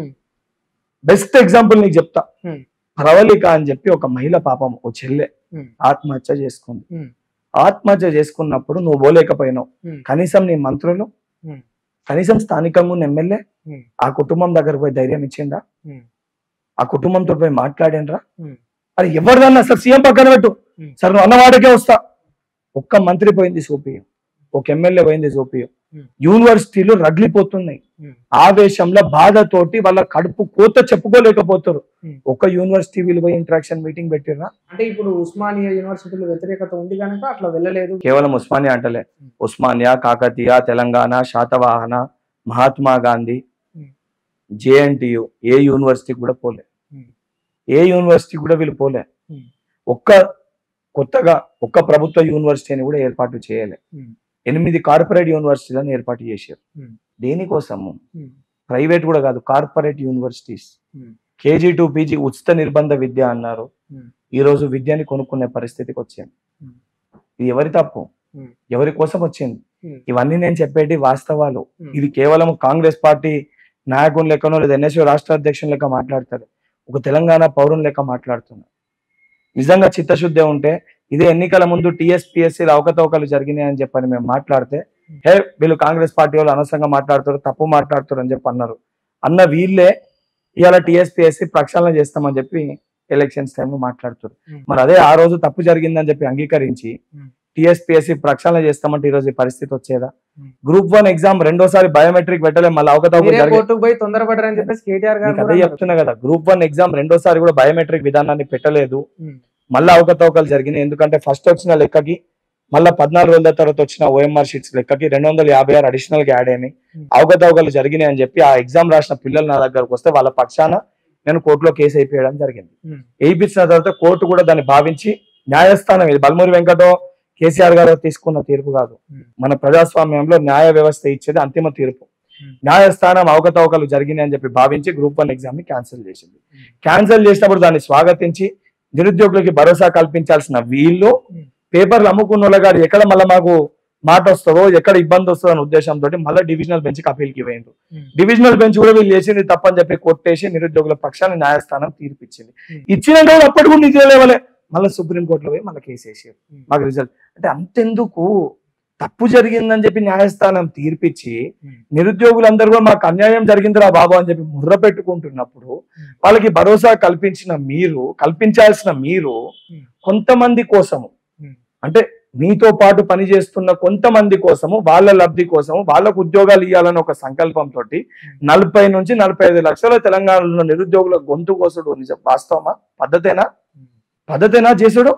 బెస్ట్ ఎగ్జాంపుల్ నీకు చెప్తా Hmm. ప్రవళిక అని చెప్పి ఒక మహిళ పాపం ఓ చెల్లె Hmm. ఆత్మహత్య చేసుకుంది Hmm. ఆత్మహత్య చేసుకున్నప్పుడు నువ్వు పోలేకపోయినావు Hmm. కనీసం నీ మంత్రులు Hmm. కనీసం స్థానికంగా ఉన్న ఎమ్మెల్యే Hmm. ఆ కుటుంబం దగ్గర పోయి ధైర్యం ఇచ్చిందా Hmm. ఆ కుటుంబంతో పోయి మాట్లాడినరా Hmm. అది ఎవరిదన్నా సార్ సీఎం పక్కన పెట్టు Hmm. సార్ నువ్వు అన్నవాడికే వస్తా ఒక్క మంత్రి పోయింది చూపియం ఒక ఎమ్మెల్యే పోయింది చూపియం Hmm. యూనివర్సిటీలు రగిలిపోతున్నాయి Hmm. ఆవేశంలో బాధతోటి వాళ్ళ కడుపు కోత చెప్పుకోలేకపోతారు Hmm. ఒక యూనివర్సిటీ వీళ్ళు పోయి ఇంటరాక్షన్ మీటింగ్ పెట్టిరా అంటే ఇప్పుడు ఉస్మానియా యూనివర్సిటీలో వ్యతిరేకత ఉంది కనుక అట్లా వెళ్ళలేదు కేవలం ఉస్మానియా అంటలే Hmm. Osmania Kakatiya Telangana Satavahana Mahatma Gandhi Hmm. JNTU ఏ యూనివర్సిటీ కూడా పోలే Hmm. ఏ యూనివర్సిటీ కూడా వీళ్ళు పోలే Hmm. ఒక్క కొత్తగా ఒక్క ప్రభుత్వ యూనివర్సిటీని కూడా ఏర్పాటు చేయలే Hmm. ఎనిమిది కార్పొరేట్ యూనివర్సిటీలను ఏర్పాటు చేశారు Hmm. దేనికోసము Hmm. ప్రైవేట్ కూడా కాదు corporate universities Hmm. KG to PG ఉచిత నిర్బంధ విద్య అన్నారు Hmm. ఈ రోజు విద్యని కొనుక్కునే పరిస్థితికి వచ్చింది Hmm. ఇది ఎవరి తప్పు Hmm. ఎవరి కోసం వచ్చింది Hmm. ఇవన్నీ నేను చెప్పేటి వాస్తవాలు Hmm. ఇది కేవలం కాంగ్రెస్ పార్టీ నాయకుని లెక్కనో లేదా ఎన్ఎస్యూ రాష్ట్ర అధ్యక్షుని లెక్క మాట్లాడతారు ఒక తెలంగాణ పౌరుని లెక్క మాట్లాడుతున్నారు నిజంగా చిత్తశుద్ధి ఉంటే ఇదే ఎన్నికల ముందు టీఎస్పీఎస్సీ అవకతవకలు జరిగినాయి అని చెప్పని మేము మాట్లాడితే హే వీళ్ళు కాంగ్రెస్ పార్టీ వాళ్ళు అనవసరంగా మాట్లాడుతారు తప్పు మాట్లాడుతారు అని చెప్పి అన్నారు అన్న వీళ్ళే ఇవాళ టీఎస్పీఎస్సీ ప్రక్షాళన చేస్తామని చెప్పి ఎలక్షన్స్ టైంలో మాట్లాడుతారు Hmm. మరి అదే ఆ రోజు తప్పు జరిగిందని చెప్పి అంగీకరించి Hmm. టీఎస్పీఎస్సీ ప్రక్షాళన చేస్తామంటే ఈ రోజు ఈ పరిస్థితి వచ్చేదా Hmm. గ్రూప్ వన్ ఎగ్జామ్ రెండోసారి బయోమెట్రిక్ పెట్టలే మళ్ళీ అవకతవకలు మీరే జరిగాయి కోర్టుకు పోయి తొందరపడ్డారని చెప్పేసి కేటీఆర్ గారు నీకు కూడా అదే అన్నారు. చెప్తున్నా కదా గ్రూప్ వన్ ఎగ్జామ్ రెండోసారి కూడా బయోమెట్రిక్ విధానాన్ని పెట్టలేదు Hmm. మళ్ళీ అవకతవకలు జరిగినాయి ఎందుకంటే ఫస్ట్ వచ్చిన లెక్కకి మళ్ళీ పద్నాలుగు రోజుల తర్వాత వచ్చిన ఓఎంఆర్ షీట్స్ లెక్కకి రెండు వందల యాభై ఆరు అడిషనల్ గా యాడ్ అయినాయి Hmm. అవకతవకలు జరిగినాయి అని చెప్పి ఆ ఎగ్జామ్ రాసిన పిల్లలు నా దగ్గరకు వస్తే వాళ్ళ పక్షాన నేను కోర్టులో కేసు అయిపోయడం జరిగింది Hmm. వేయించిన తర్వాత కోర్టు కూడా దాన్ని భావించి న్యాయస్థానం ఇది బల్మూరి వెంకటో కేసీఆర్ గారు తీసుకున్న తీర్పు కాదు Hmm. మన ప్రజాస్వామ్యంలో న్యాయ వ్యవస్థ ఇచ్చేది అంతిమ తీర్పు Hmm. న్యాయస్థానం అవకతవకలు జరిగినాయి అని చెప్పి భావించి గ్రూప్ వన్ ఎగ్జామ్ ని క్యాన్సిల్ చేసింది Hmm. క్యాన్సిల్ చేసినప్పుడు దాన్ని స్వాగతించి నిరుద్యోగులకి భరోసా కల్పించాల్సిన వీళ్ళు Hmm. పేపర్లు అమ్ముకున్న వాళ్ళ గారు ఎక్కడ మళ్ళీ మాకు మాట వస్తుందో ఎక్కడ ఇబ్బంది వస్తుందో అనే ఉద్దేశంతో మళ్ళీ డివిజనల్ బెంచ్ అపీల్కి పోయిండ్రు Hmm. డివిజనల్ బెంచ్ కూడా వీళ్ళు చేసింది తప్పని చెప్పి కొట్టేసి నిరుద్యోగుల పక్షాన్ని న్యాయస్థానం తీర్పిచ్చింది Hmm. ఇచ్చిన రోజు అప్పటి కూడా నిజం లేవలే మళ్ళీ సుప్రీం కోర్టులో పోయి మళ్ళీ కేసు వేసారు Hmm. మాకు రిజల్ట్ అంటే అంతెందుకు తప్పు జరిగిందని చెప్పి న్యాయస్థానం తీర్పిచ్చి Hmm. నిరుద్యోగులందరూ కూడా మాకు అన్యాయం జరిగిందిరా బాబు అని చెప్పి ముర్ర పెట్టుకుంటున్నప్పుడు Hmm. వాళ్ళకి భరోసా కల్పించిన మీరు కల్పించాల్సిన మీరు Hmm. కొంతమంది కోసము Hmm. అంటే మీతో పాటు పనిచేస్తున్న కొంతమంది కోసము వాళ్ళ లబ్ధి కోసము వాళ్ళకు ఉద్యోగాలు ఇవ్వాలని ఒక సంకల్పంతో నలభై నుంచి నలభై ఐదు లక్షల తెలంగాణలో నిరుద్యోగుల గొంతు కోసడు నిజం వాస్తవమా పద్ధతేనా పద్ధతేనా చేసుడు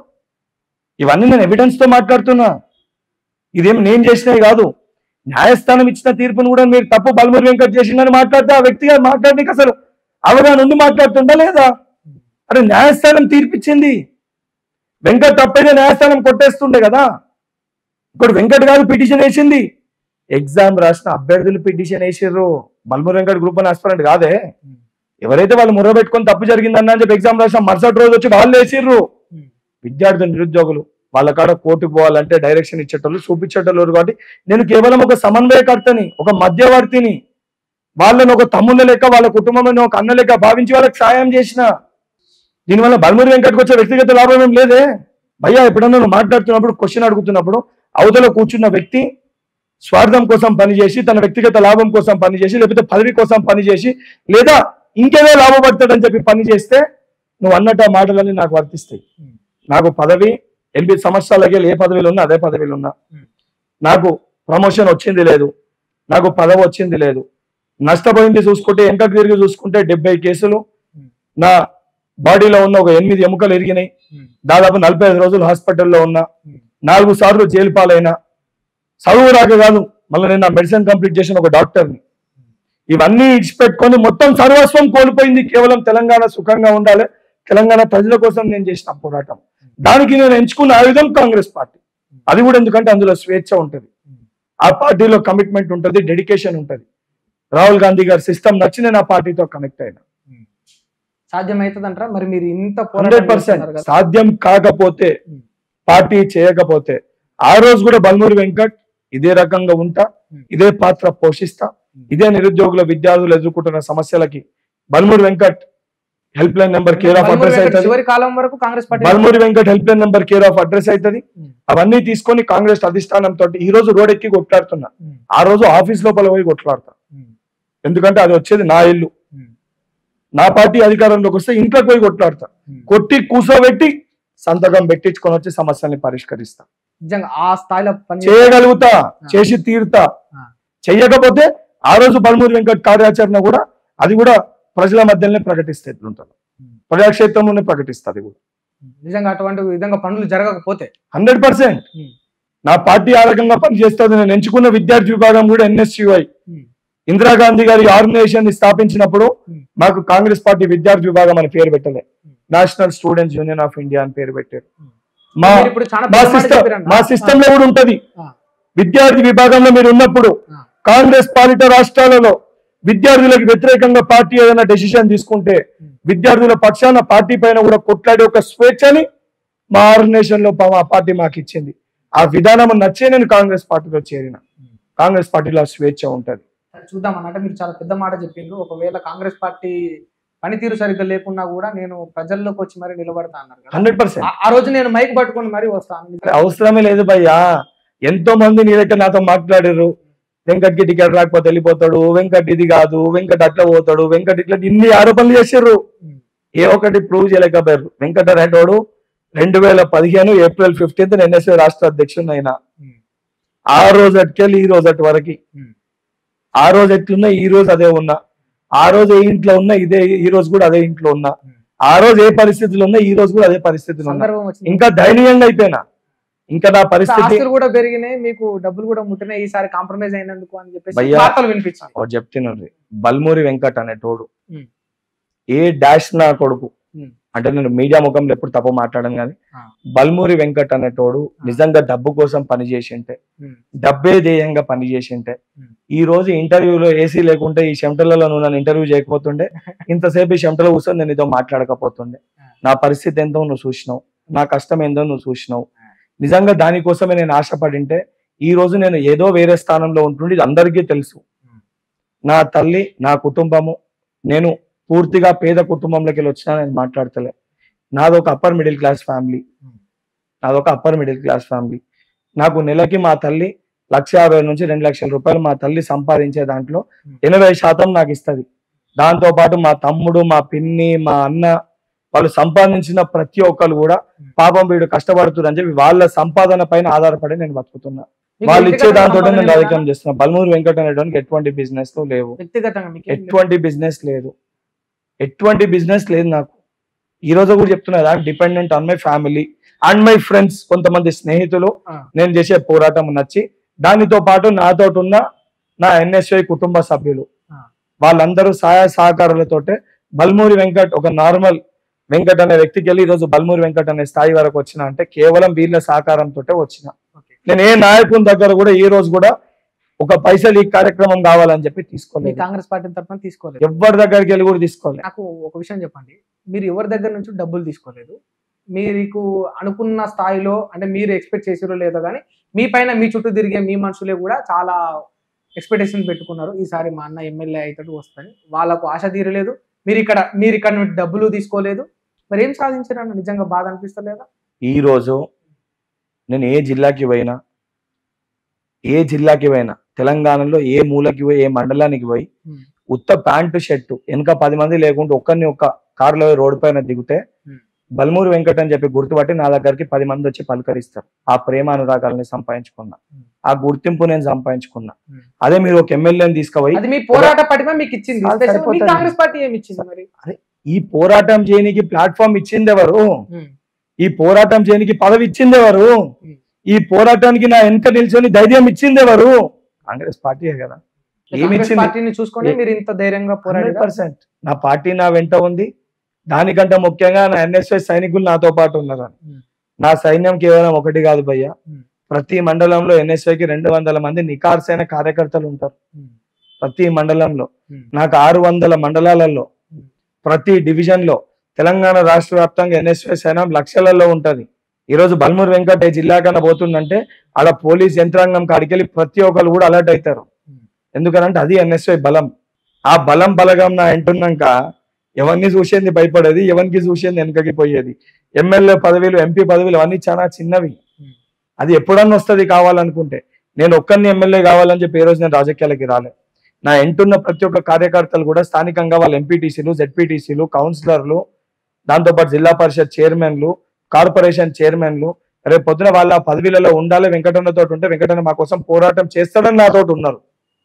ఇవన్నీ నేను ఎవిడెన్స్ తో మాట్లాడుతున్నా ఇదేం నేను చేసినవి కాదు న్యాయస్థానం ఇచ్చిన తీర్పును కూడా మీరు తప్పు బల్మూరి వెంకట్ చేసిందని మాట్లాడితే ఆ వ్యక్తిగా మాట్లాడడానికి అసలు అవగాహన ఉండి మాట్లాడుతుందా లేదా అరే న్యాయస్థానం తీర్పిచ్చింది వెంకట్ తప్పైతే న్యాయస్థానం కొట్టేస్తుండే కదా ఇప్పుడు వెంకట్ గారు పిటిషన్ వేసింది ఎగ్జామ్ రాసిన అభ్యర్థులు పిటిషన్ వేసిర్రు బల్మూరి వెంకట్ గ్రూప్ అని ఆస్పరెంట్ కాదే ఎవరైతే వాళ్ళు ముర్ర పెట్టుకొని తప్పు జరిగిందన్న అని చెప్పి ఎగ్జామ్ రాసిన మరుసటి రోజు వచ్చి వాళ్ళు వేసిర్రు Hmm. విద్యార్థులు నిరుద్యోగులు వాళ్ళ కాడ కోర్టుకు పోవాలంటే డైరెక్షన్ ఇచ్చేటోళ్ళు చూపించేటోళ్ళు కాబట్టి నేను కేవలం ఒక సమన్వయకర్తని ఒక మధ్యవర్తిని వాళ్ళని ఒక తమ్ముళ్ళ లెక్క వాళ్ళ కుటుంబం ఒక అన్న లెక్క భావించి వాళ్ళకి సాయం చేసిన దీనివల్ల బల్మూరి వెంకట్కి వచ్చే వ్యక్తిగత లాభం ఏం లేదే భయ్యా ఎప్పుడన్నా నువ్వు మాట్లాడుతున్నప్పుడు క్వశ్చన్ అడుగుతున్నప్పుడు అవతల కూర్చున్న వ్యక్తి స్వార్థం కోసం పనిచేసి తన వ్యక్తిగత లాభం కోసం పనిచేసి లేకపోతే పదవి కోసం పనిచేసి లేదా ఇంకేదో లాభపడతాడని చెప్పి పని చేస్తే నువ్వు అన్నట్టు ఆ మాటలన్నీ నాకు వర్తిస్తాయి నాకు పదవి ఎనిమిది సంవత్సరాలకి ఏ పదవిలో ఉన్నా అదే పదవిలో ఉన్నా Hmm. నాకు ప్రమోషన్ వచ్చింది లేదు నాకు పదవి వచ్చింది లేదు నష్టపోయింది చూసుకుంటే వెనకకు తిరిగి చూసుకుంటే డెబ్బై కేసులు Hmm. నా బాడీలో ఉన్న ఒక ఎనిమిది ఎముకలు ఎరిగినాయి దాదాపు నలభై ఐదు రోజులు హాస్పిటల్లో ఉన్నా Hmm. నాలుగు సార్లు జైలు పాలైనా చదువు రాక కాదు మళ్ళీ నేను నా మెడిసిన్ కంప్లీట్ చేసిన ఒక డాక్టర్ని ఇవన్నీ ఇచ్చిపెట్టుకొని మొత్తం సర్వస్వం కోల్పోయింది కేవలం తెలంగాణ సుఖంగా ఉండాలి తెలంగాణ ప్రజల కోసం నేను చేసిన పోరాటం దానికి నేను ఎంచుకున్న ఆయుధం కాంగ్రెస్ పార్టీ అది కూడా ఎందుకంటే అందులో స్వేచ్ఛ ఉంటది ఆ పార్టీలో కమిట్మెంట్ ఉంటది డెడికేషన్ ఉంటది రాహుల్ గాంధీ గారి సిస్టమ్ నచ్చి నేను ఆ పార్టీతో కనెక్ట్ అయినా సాధ్యమవుతుందంటారా మరి మీరు ఇంత పోరాటం హండ్రెడ్ పర్సెంట్ చేస్తున్నారు కదా. సాధ్యం కాకపోతే Hmm. పార్టీ చేయకపోతే ఆ రోజు కూడా బల్మూరి వెంకట్ ఇదే రకంగా ఉంటా Hmm. ఇదే పాత్ర పోషిస్తా Hmm. ఇదే నిరుద్యోగుల విద్యార్థులు ఎదుర్కొంటున్న సమస్యలకి Balmuri Venkat help line number care of Balmuri address Venkat అవుతుంది చివరి కాలం వరకు Congress party Balmuri Venkat help line number care of address అవుతుంది Hmm. అవన్నీ తీసుకొని కాంగ్రెస్ అధిష్టానం తోటి ఈ రోజు రోడ్ ఎక్కి కొట్లాడుతున్నా ఉమ్, ఆ రోజు ఆఫీస్ లోపల పోయి కొట్లాడతా ఉమ్, ఎందుకంటే అది వచ్చేది నా ఇల్లు ఉమ్, నా పార్టీ అధికారంలోకి వస్తే ఇంట్లోకి పోయి కొట్లాడతా ఉమ్. కొట్టి కూసోబెట్టి సంతకం పెట్టించుకొని వచ్చి సమస్యల్ని పరిష్కరిస్తా నిజంగా ఆ స్థాయిలో పని చేయగలుగుతా చేసి తీరుతా ఆ. చెయ్యకపోతే ఆ రోజు బల్మూరి వెంకట్ కార్యాచరణ కూడా అది కూడా ప్రజల మధ్యలోనే ప్రకటిస్తే ఎట్లుంటుంది ఉమ్. ప్రజాక్షేత్రంలోనే ప్రకటిస్తుంది కూడా నిజంగా అటువంటి విధంగా పనులు జరగకపోతే హండ్రెడ్ పర్సెంట్ ఉమ్, నా పార్టీ ఆ రకంగా పనిచేస్తుంది నేను ఎంచుకున్న విద్యార్థి విభాగం కూడా ఎన్ఎస్యుఐ ఉమ్, ఇందిరాగాంధీ గారి ఆర్గనైజేషన్ ని స్థాపించినప్పుడు ఉమ్. మాకు కాంగ్రెస్ పార్టీ విద్యార్థి విభాగం అని పేరు పెట్టలే ఉమ్. National students union of India అని పేరు పెట్టారు ఉమ్. మా మీరు ఇప్పుడు చాలా మా పెద్ద మాట సిస్టమ్ చెప్పారన్న. మా సిస్టమ్ లో కూడా ఉంటది ఆ, విద్యార్థి విభాగంలో మీరు ఉన్నప్పుడు ఆ, కాంగ్రెస్ పాలిత రాష్ట్రాలలో విద్యార్థులకు వ్యతిరేకంగా పార్టీ ఏదైనా డెసిషన్ తీసుకుంటే ఉమ్. విద్యార్థుల పక్షాన పార్టీ పైన కూడా కొట్లాడే ఒక స్వేచ్ఛని మా ఆర్గనైజేషన్ లో పా- మా పార్టీ మాకు ఇచ్చింది ఆ విధానం నచ్చే నేను కాంగ్రెస్ పార్టీలో చేరిన ఉమ్. కాంగ్రెస్ పార్టీలో ఆ స్వేచ్ఛ ఉంటది చూద్దాం అన్నట్టు మీరు చాలా పెద్ద మాట చెప్పిండ్రు ఒకవేళ కాంగ్రెస్ పార్టీ పనితీరు సరిగ్గా లేకున్నా కూడా నేను ప్రజల్లోకి వచ్చి మరి నిలబడతా అన్నారు కదా హండ్రెడ్ పర్సెంట్ ఆ- ఆ రోజు నేను మైక్ పట్టుకొని మరి వస్తాను అవసరమే లేదు భయ్యా ఎంతో మంది నీ దగ్గర నాతో మాట్లాడారు వెంకట్కి టికెట్ రాకపోతే వెళ్ళిపోతాడు వెంకట్ ఇది కాదు వెంకట్ అట్లా పోతాడు వెంకట్ ఇట్లా ఇన్ని ఆరోపణలు చేసారు ఉమ్, ఏ ఒక్కటి ప్రూవ్ చేయలేకపోయారు వెంకట రెడ్డోడు రెండు వేల పదిహేను ఏప్రిల్ ఫిఫ్టీన్త్ ఎన్ఎస్ఏ రాష్ట్ర అధ్యక్షుడు అయినా ఉమ్, ఆ రోజు అటుకెళ్ళి ఈ రోజు అటు వరకు ఉమ్. ఆ రోజు ఎట్లున్నా ఈ రోజు అదే ఉన్నా ఆ రోజు ఏ ఇంట్లో ఉన్నా ఇదే ఈ రోజు కూడా అదే ఇంట్లో ఉన్నా ఉమ్. ఆ రోజు ఏ పరిస్థితులు ఉన్నా ఈ రోజు కూడా అదే పరిస్థితులు ఉన్నా సందర్భం వచ్చింది ఇంకా దయనీయంగా అయిపోయినా ఇంకా నా పరిస్థితి ఆస్తులు కూడా పెరిగినాయి మీకు డబ్బులు కూడా ముట్టినాయి ఈసారి కాంప్రమైజ్ అయినందుకు అని చెప్పేసి భయ్యా. వార్తలు వినిపించాయి ఒకటి చెప్తున్నాను బల్మూరి వెంకట్ అనే తోడు ఉమ్. ఏ డాష్ నా కొడుకు ఉమ్. అంటే నేను మీడియా ముఖంలో ఎప్పుడు తప్పు మాట్లాడను కానీ ఆ. బల్మూరి వెంకట్ అనే తోడు నిజంగా డబ్బు కోసం పనిచేసింటే ఉమ్, డబ్బే ధ్యేయంగా పనిచేసింటే ఉమ్. ఈ రోజు ఇంటర్వ్యూలో ఏసీ లేకుంటే ఈ చెమటలలో నువ్వు నన్ను ఇంటర్వ్యూ చేయకపోతుండే ఇంతసేపు ఈ చెమటలో కూర్చొని నేను ఇదో మాట్లాడకపోతుండే నా పరిస్థితి ఏందో నువ్వు చూసినావు నా కష్టం ఏందో నువ్వు చూసినావు నిజంగా దానికోసమే నేను ఆశపడింటే ఈ రోజు నేను ఏదో వేరే స్థానంలో ఉంటుండే ఇది అందరికీ తెలుసు నా తల్లి నా కుటుంబము నేను పూర్తిగా పేద కుటుంబంలోకి వెళ్ళి వచ్చినా నేను మాట్లాడతలే నాది ఒక అప్పర్ మిడిల్ క్లాస్ ఫ్యామిలీ నాది ఒక అప్పర్ మిడిల్ క్లాస్ ఫ్యామిలీ నాకు నెలకి మా తల్లి లక్ష యాభై నుంచి రెండు లక్షల రూపాయలు మా తల్లి సంపాదించే దాంట్లో ఎనభై శాతం నాకు ఇస్తుంది దాంతో పాటు మా తమ్ముడు మా పిన్ని మా అన్న వాళ్ళు సంపాదించిన ప్రతి ఒక్కరు కూడా పాపం వీడు కష్టపడుతున్నారు అని చెప్పి వాళ్ళ సంపాదన పైన ఆధారపడి నేను బతుకుతున్నా మీకు వాళ్ళు ఇచ్చే వ్యక్తిగత దాంతో సంపాదన నేను ఏమైనా? రాజకీయం చేస్తున్నా బల్మూరు వెంకట అనేటువంటి ఎటువంటి బిజినెస్ లో లేవు వ్యక్తిగతంగా మీకు ఏం లేదు? ఎటువంటి బిజినెస్ లేదు ఎటువంటి బిజినెస్ లేదు నాకు ఈ రోజు కూడా చెప్తున్నా dependent on my family and my friends కొంతమంది స్నేహితులు ఆ. నేను చేసే పోరాటం నచ్చి దానితో పాటు నాతో ఉన్న నా ఎన్ఎస్ఐ కుటుంబ సభ్యులు ఆ. వాళ్ళందరూ సహాయ సహకారాలతోటే బల్మూరి వెంకట్ ఒక నార్మల్ వెంకట్ అనే వ్యక్తికి వెళ్ళి ఈ రోజు బల్మూరి వెంకట్ అనే స్థాయి వరకు వచ్చిన అంటే కేవలం వీళ్ళ సహకారంతో వచ్చిన ఓకే. నేను ఏ నాయకుని దగ్గర కూడా ఈ రోజు కూడా ఒక పైసలు ఈ కార్యక్రమం కావాలని చెప్పి మీ తీసుకోలేదు కాంగ్రెస్ పార్టీ తరఫున తీసుకోలేదు ఎవరి దగ్గరికి వెళ్ళి కూడా తీసుకోలేదు నాకు ఒక విషయం చెప్పండి మీరు ఎవరి దగ్గర నుంచి డబ్బులు తీసుకోలేదు మీకు అనుకున్న స్థాయిలో అంటే మీరు ఎక్స్పెక్ట్ చేసిరో లేదో కానీ మీ పైన మీ చుట్టూ తిరిగే మీ మనుషులే కూడా చాలా ఎక్స్పెక్టేషన్ పెట్టుకున్నారు ఈసారి మా అన్న ఎమ్మెల్యే అవుతాడు వస్తాని వాళ్ళకు ఆశ తీరలేదు మీరు ఇక్కడ మీరు ఇక్కడ నుండి డబ్బులు తీసుకోలేదు మరి ఏం సాధించారన్న నిజంగా బాధ అనిపిస్తలేదా ఈ రోజు నేను ఏ జిల్లాకి పోయినా ఏ జిల్లాకి పోయినా తెలంగాణలో ఏ మూలకి పోయి ఏ మండలానికి పోయి Hmm. ఉత్త ప్యాంటు షర్టు వెనక పది మంది లేకుంటే ఒక్కరిని ఒక్క కారులో రోడ్డు పైన దిగితే Hmm. బల్మూరు వెంకట్ అని చెప్పి గుర్తుపట్టి నా దగ్గరికి పది మంది వచ్చి పలకరిస్తారు ఆ ప్రేమ అనురాగాలని సంపాదించుకున్నా Hmm. ఆ గుర్తింపు నేను సంపాదించుకున్నా Hmm. అదే మీరు ఒక ఎమ్మెల్యేని తీసుకుపోయి అది మీ పోరాట పటిమ మీకు ఇచ్చింది అది ఉద్దేశం. మీ సరిపోతుంది. కాంగ్రెస్ పార్టీ ఏమి ఇచ్చింది మరి ఈ పోరాటం చేయనికి ప్లాట్ఫామ్ ఇచ్చింది ఎవరు ఉమ్, ఈ పోరాటం చేయనికి పదవి ఇచ్చింది ఎవరు Hmm. ఈ పోరాటానికి నా వెనక నిల్చొని ధైర్యం ఇచ్చింది ఎవరు కాంగ్రెస్ పార్టీయే కదా ఏమి కాంగ్రెస్ ఇచ్చింది? పార్టీని చూసుకొని మీరు ఇంత ధైర్యంగా హండ్రెడ్ పోరాడారు పర్సెంట్ నా పార్టీ నా వెంట ఉంది దానికంటే ముఖ్యంగా నా ఎన్ఎస్ఎస్ సైనికులు నాతో పాటు ఉన్నారు Hmm. నా సైన్యం కేవలం ఒకటి కాదు భయ్య Hmm. ప్రతి మండలంలో ఎన్ఎస్ఐకి రెండు వందల మంది నికార్సైన కార్యకర్తలు ఉంటారు ప్రతి మండలంలో నాకు ఆరు వందల మండలాలలో Hmm. ప్రతి డివిజన్ లో తెలంగాణ రాష్ట్ర వ్యాప్తంగా ఎన్ఎస్ఐ సైన్యం లక్షలలో ఉంటది ఈ రోజు బల్మూరు వెంకట ఏ జిల్లా కన్నా పోతుందంటే ఆడ పోలీస్ యంత్రాంగం కాడికెళ్ళి ప్రతి ఒక్కరు కూడా అలర్ట్ అవుతారు Hmm. ఎందుకనంటే అది ఎన్ఎస్ఐ బలం ఆ బలం బలగం నా అంటున్నాక ఎవరిని చూసేది భయపడేది ఎవరికి చూసేది వెనకకి పోయేది ఎమ్మెల్యే పదవులు ఎంపీ పదవులు అవన్నీ చాలా చిన్నవి Hmm. అది ఎప్పుడన్నా వస్తుంది కావాలనుకుంటే నేను ఒక్కరిని ఎమ్మెల్యే కావాలని చెప్పి ఏ రోజు నేను రాజకీయాలకి రాలే నా ఎంటున్న ప్రతి ఒక్క కార్యకర్తలు కూడా స్థానికంగా వాళ్ళ ఎంపీటీసీలు జెడ్పీటీసీలు కౌన్సిలర్లు దాంతోపాటు జిల్లా పరిషత్ చైర్మన్లు కార్పొరేషన్ చైర్మన్లు రేపు పొద్దున వాళ్ళ పదవిలలో ఉండాలి వెంకటన్నతో ఉంటే వెంకటన్న మా కోసం పోరాటం చేస్తాడని నాతో ఉన్నారు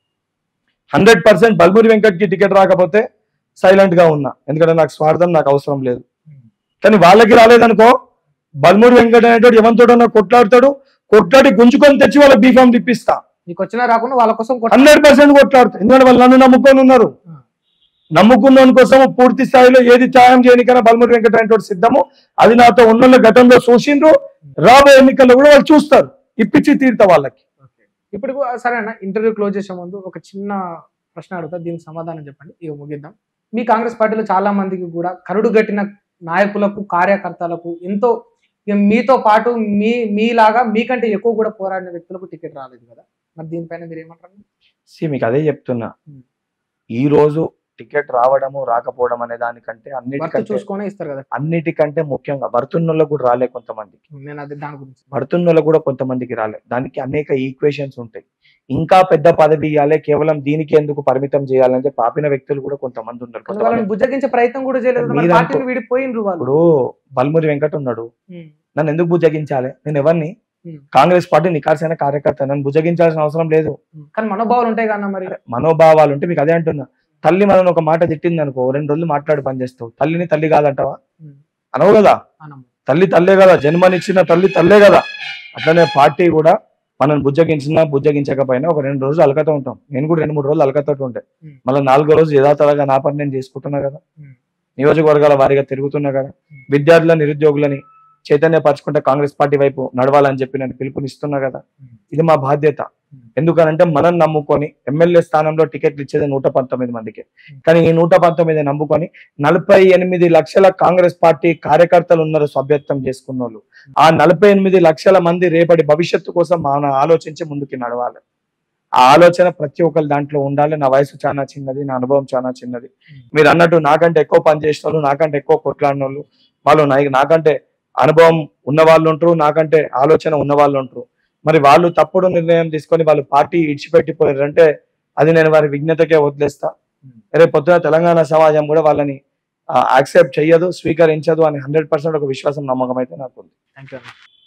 హండ్రెడ్ పర్సెంట్ బల్మూరి వెంకట్కి టికెట్ రాకపోతే సైలెంట్ గా ఉన్నా ఎందుకంటే నాకు స్వార్థం నాకు అవసరం లేదు కానీ వాళ్ళకి రాలేదనుకో బల్మూరి వెంకట అనేటోడు ఎవరితోడన్నా కొట్లాడతాడు కొట్లాడి గుంజుకొని తెచ్చి వాళ్ళ బీఫామ్ తిప్పిస్తా మీకు వచ్చినా రాకుండా వాళ్ళ కోసం కొట్ట- హండ్రెడ్ పర్సెంట్ కొట్లాడుతారు ఎందుకంటే వాళ్ళు నన్ను నమ్ముకొని ఉన్నారు ఆ. నమ్ముకున్న కోసం పూర్తి స్థాయిలో ఏది త్యాగం చేయనికైనా బల్మూరి వెంకట అనేటోడు సిద్ధము అది నాతో ఉన్న గతంలో చూసిండ్రు రాబోయే ఎన్నికల్లో కూడా వాళ్ళు చూస్తారు ఇప్పించి తీరుతా వాళ్ళకి ఇప్పుడు గు- సరే అన్న ఇంటర్వ్యూ క్లోజ్ చేసే ముందు ఒక చిన్న ప్రశ్న అడుగుతా దీనికి సమాధానం చెప్పండి ఇక ముగిద్దాం మీ కాంగ్రెస్ పార్టీలో చాలా మందికి కూడా కరుడు గట్టిన నాయకులకు కార్యకర్తలకు ఎంతో ఇక మీతో పాటు మీ మీలాగా మీకంటే ఎక్కువ కూడా పోరాడిన వ్యక్తులకు టికెట్ రాలేదు కదా మరి దీనిపైన మీరు ఏమంటారు సి మీకు అదే చెప్తున్నా ఉం. ఈ రోజు టికెట్ రావడము రాకపోవడం అనే దానికంటే వర్క్ అన్నిటికంటే చూసుకొని ఇస్తారు కదా అన్నిటికంటే ముఖ్యంగా భర్తున్నోళ్ళకు కూడా రాలే కొంతమందికి నేను అది దాని గురించి భర్తున్నోళ్ళకు కూడా కొంతమందికి రాలే దానికి అనేక ఈక్వేషన్స్ ఉంటాయి ఇంకా పెద్ద పదవి ఇవ్వాలి కేవలం దీనికి ఎందుకు పరిమితం చేయాలని చెప్పి ఆపిన వ్యక్తులు కూడా కొంతమంది ఉన్నారు కానీ కొంతమంది వాళ్ళని బుజ్జగించే ప్రయత్నం కూడా చేయలేదు కదా. మరి మీరనుకో- పార్టీని విడిపోయిండ్రు వాళ్ళు ఇప్పుడు బల్మురి వెంకట ఉన్నాడు ఉం. నన్ను ఎందుకు బుజ్జగించాలి నేను ఎవరిని ఉం. కాంగ్రెస్ పార్టీ నికార్సైన కార్యకర్త నన్ను బుజ్జగించాల్సిన అవసరం లేదు కానీ మనోభావాలు ఉంటాయి కదా మరి మనోభావాలు ఉంటే మీకు అదే అంటున్నా తల్లి మనల్ని ఒక మాట తిట్టింది అనుకో రెండు రోజులు మాట్లాడి పని చేస్తావు తల్లిని తల్లి కాదంటావా ఉం. అనవు కదా మనం తల్లి తల్లే కదా జన్మనిచ్చిన తల్లి తల్లే కదా అట్లనే పార్టీ కూడా మనం బుజ్జగించినా బుజ్జగించకపోయినా ఒక రెండు రోజులు అలకతో ఉంటాం నేను కూడా రెండు మూడు రోజులు అలకతో ఉంటే ఉం. మళ్ళీ నాలుగో రోజు యథాతథంగా నా పని నేను చేసుకుంటున్నా కదా ఉం. నియోజకవర్గాల వారీగా తిరుగుతున్నా కదా ఉం. విద్యార్థుల నిరుద్యోగులని చైతన్యపరచుకుంటే కాంగ్రెస్ పార్టీ వైపు నడవాలని చెప్పి నేను పిలుపునిస్తున్నా కదా ఉం. ఇది మా బాధ్యత ఉం. ఎందుకనంటే మనం నమ్ముకొని ఎమ్మెల్యే స్థానంలో టికెట్లు ఇచ్చేది నూట పంతొమ్మిది మందికి ఉం. కానీ ఈ నూట పంతొమ్మిది నమ్ముకొని నలభై ఎనిమిది లక్షల కాంగ్రెస్ పార్టీ కార్యకర్తలు ఉన్నారు సభ్యత్వం చేసుకున్న వాళ్ళు ఆ నలభై ఎనిమిది లక్షల మంది రేపటి భవిష్యత్తు కోసం మనం ఆలోచించి ముందుకి నడవాలి ఆ ఆలోచన ప్రతి ఒక్కరి దాంట్లో ఉండాలి నా వయసు చాలా చిన్నది నా అనుభవం చాలా చిన్నది మీరు అన్నట్టు నాకంటే ఎక్కువ పని చేసిన వాళ్ళు నాకంటే ఎక్కువ కొట్లాడిన వాళ్ళు వాళ్ళు నా- నాకంటే అనుభవం ఉన్న వాళ్ళు ఉంటారు నాకంటే ఆలోచన ఉన్న వాళ్ళు ఉంటారు మరి వాళ్ళు తప్పుడు నిర్ణయం తీసుకొని వాళ్ళు పార్టీ ఇడిచిపెట్టిపోయారంటే అది నేను వారి విజ్ఞతకే వదిలేస్తా రేపు పొద్దున తెలంగాణ సమాజం కూడా వాళ్ళని యాక్సెప్ట్ చెయ్యదు స్వీకరించదు అని హండ్రెడ్ పర్సెంట్ ఒక విశ్వాసం నమ్మకం అయితే నాకు ఉంది థ్యాంక్ యూ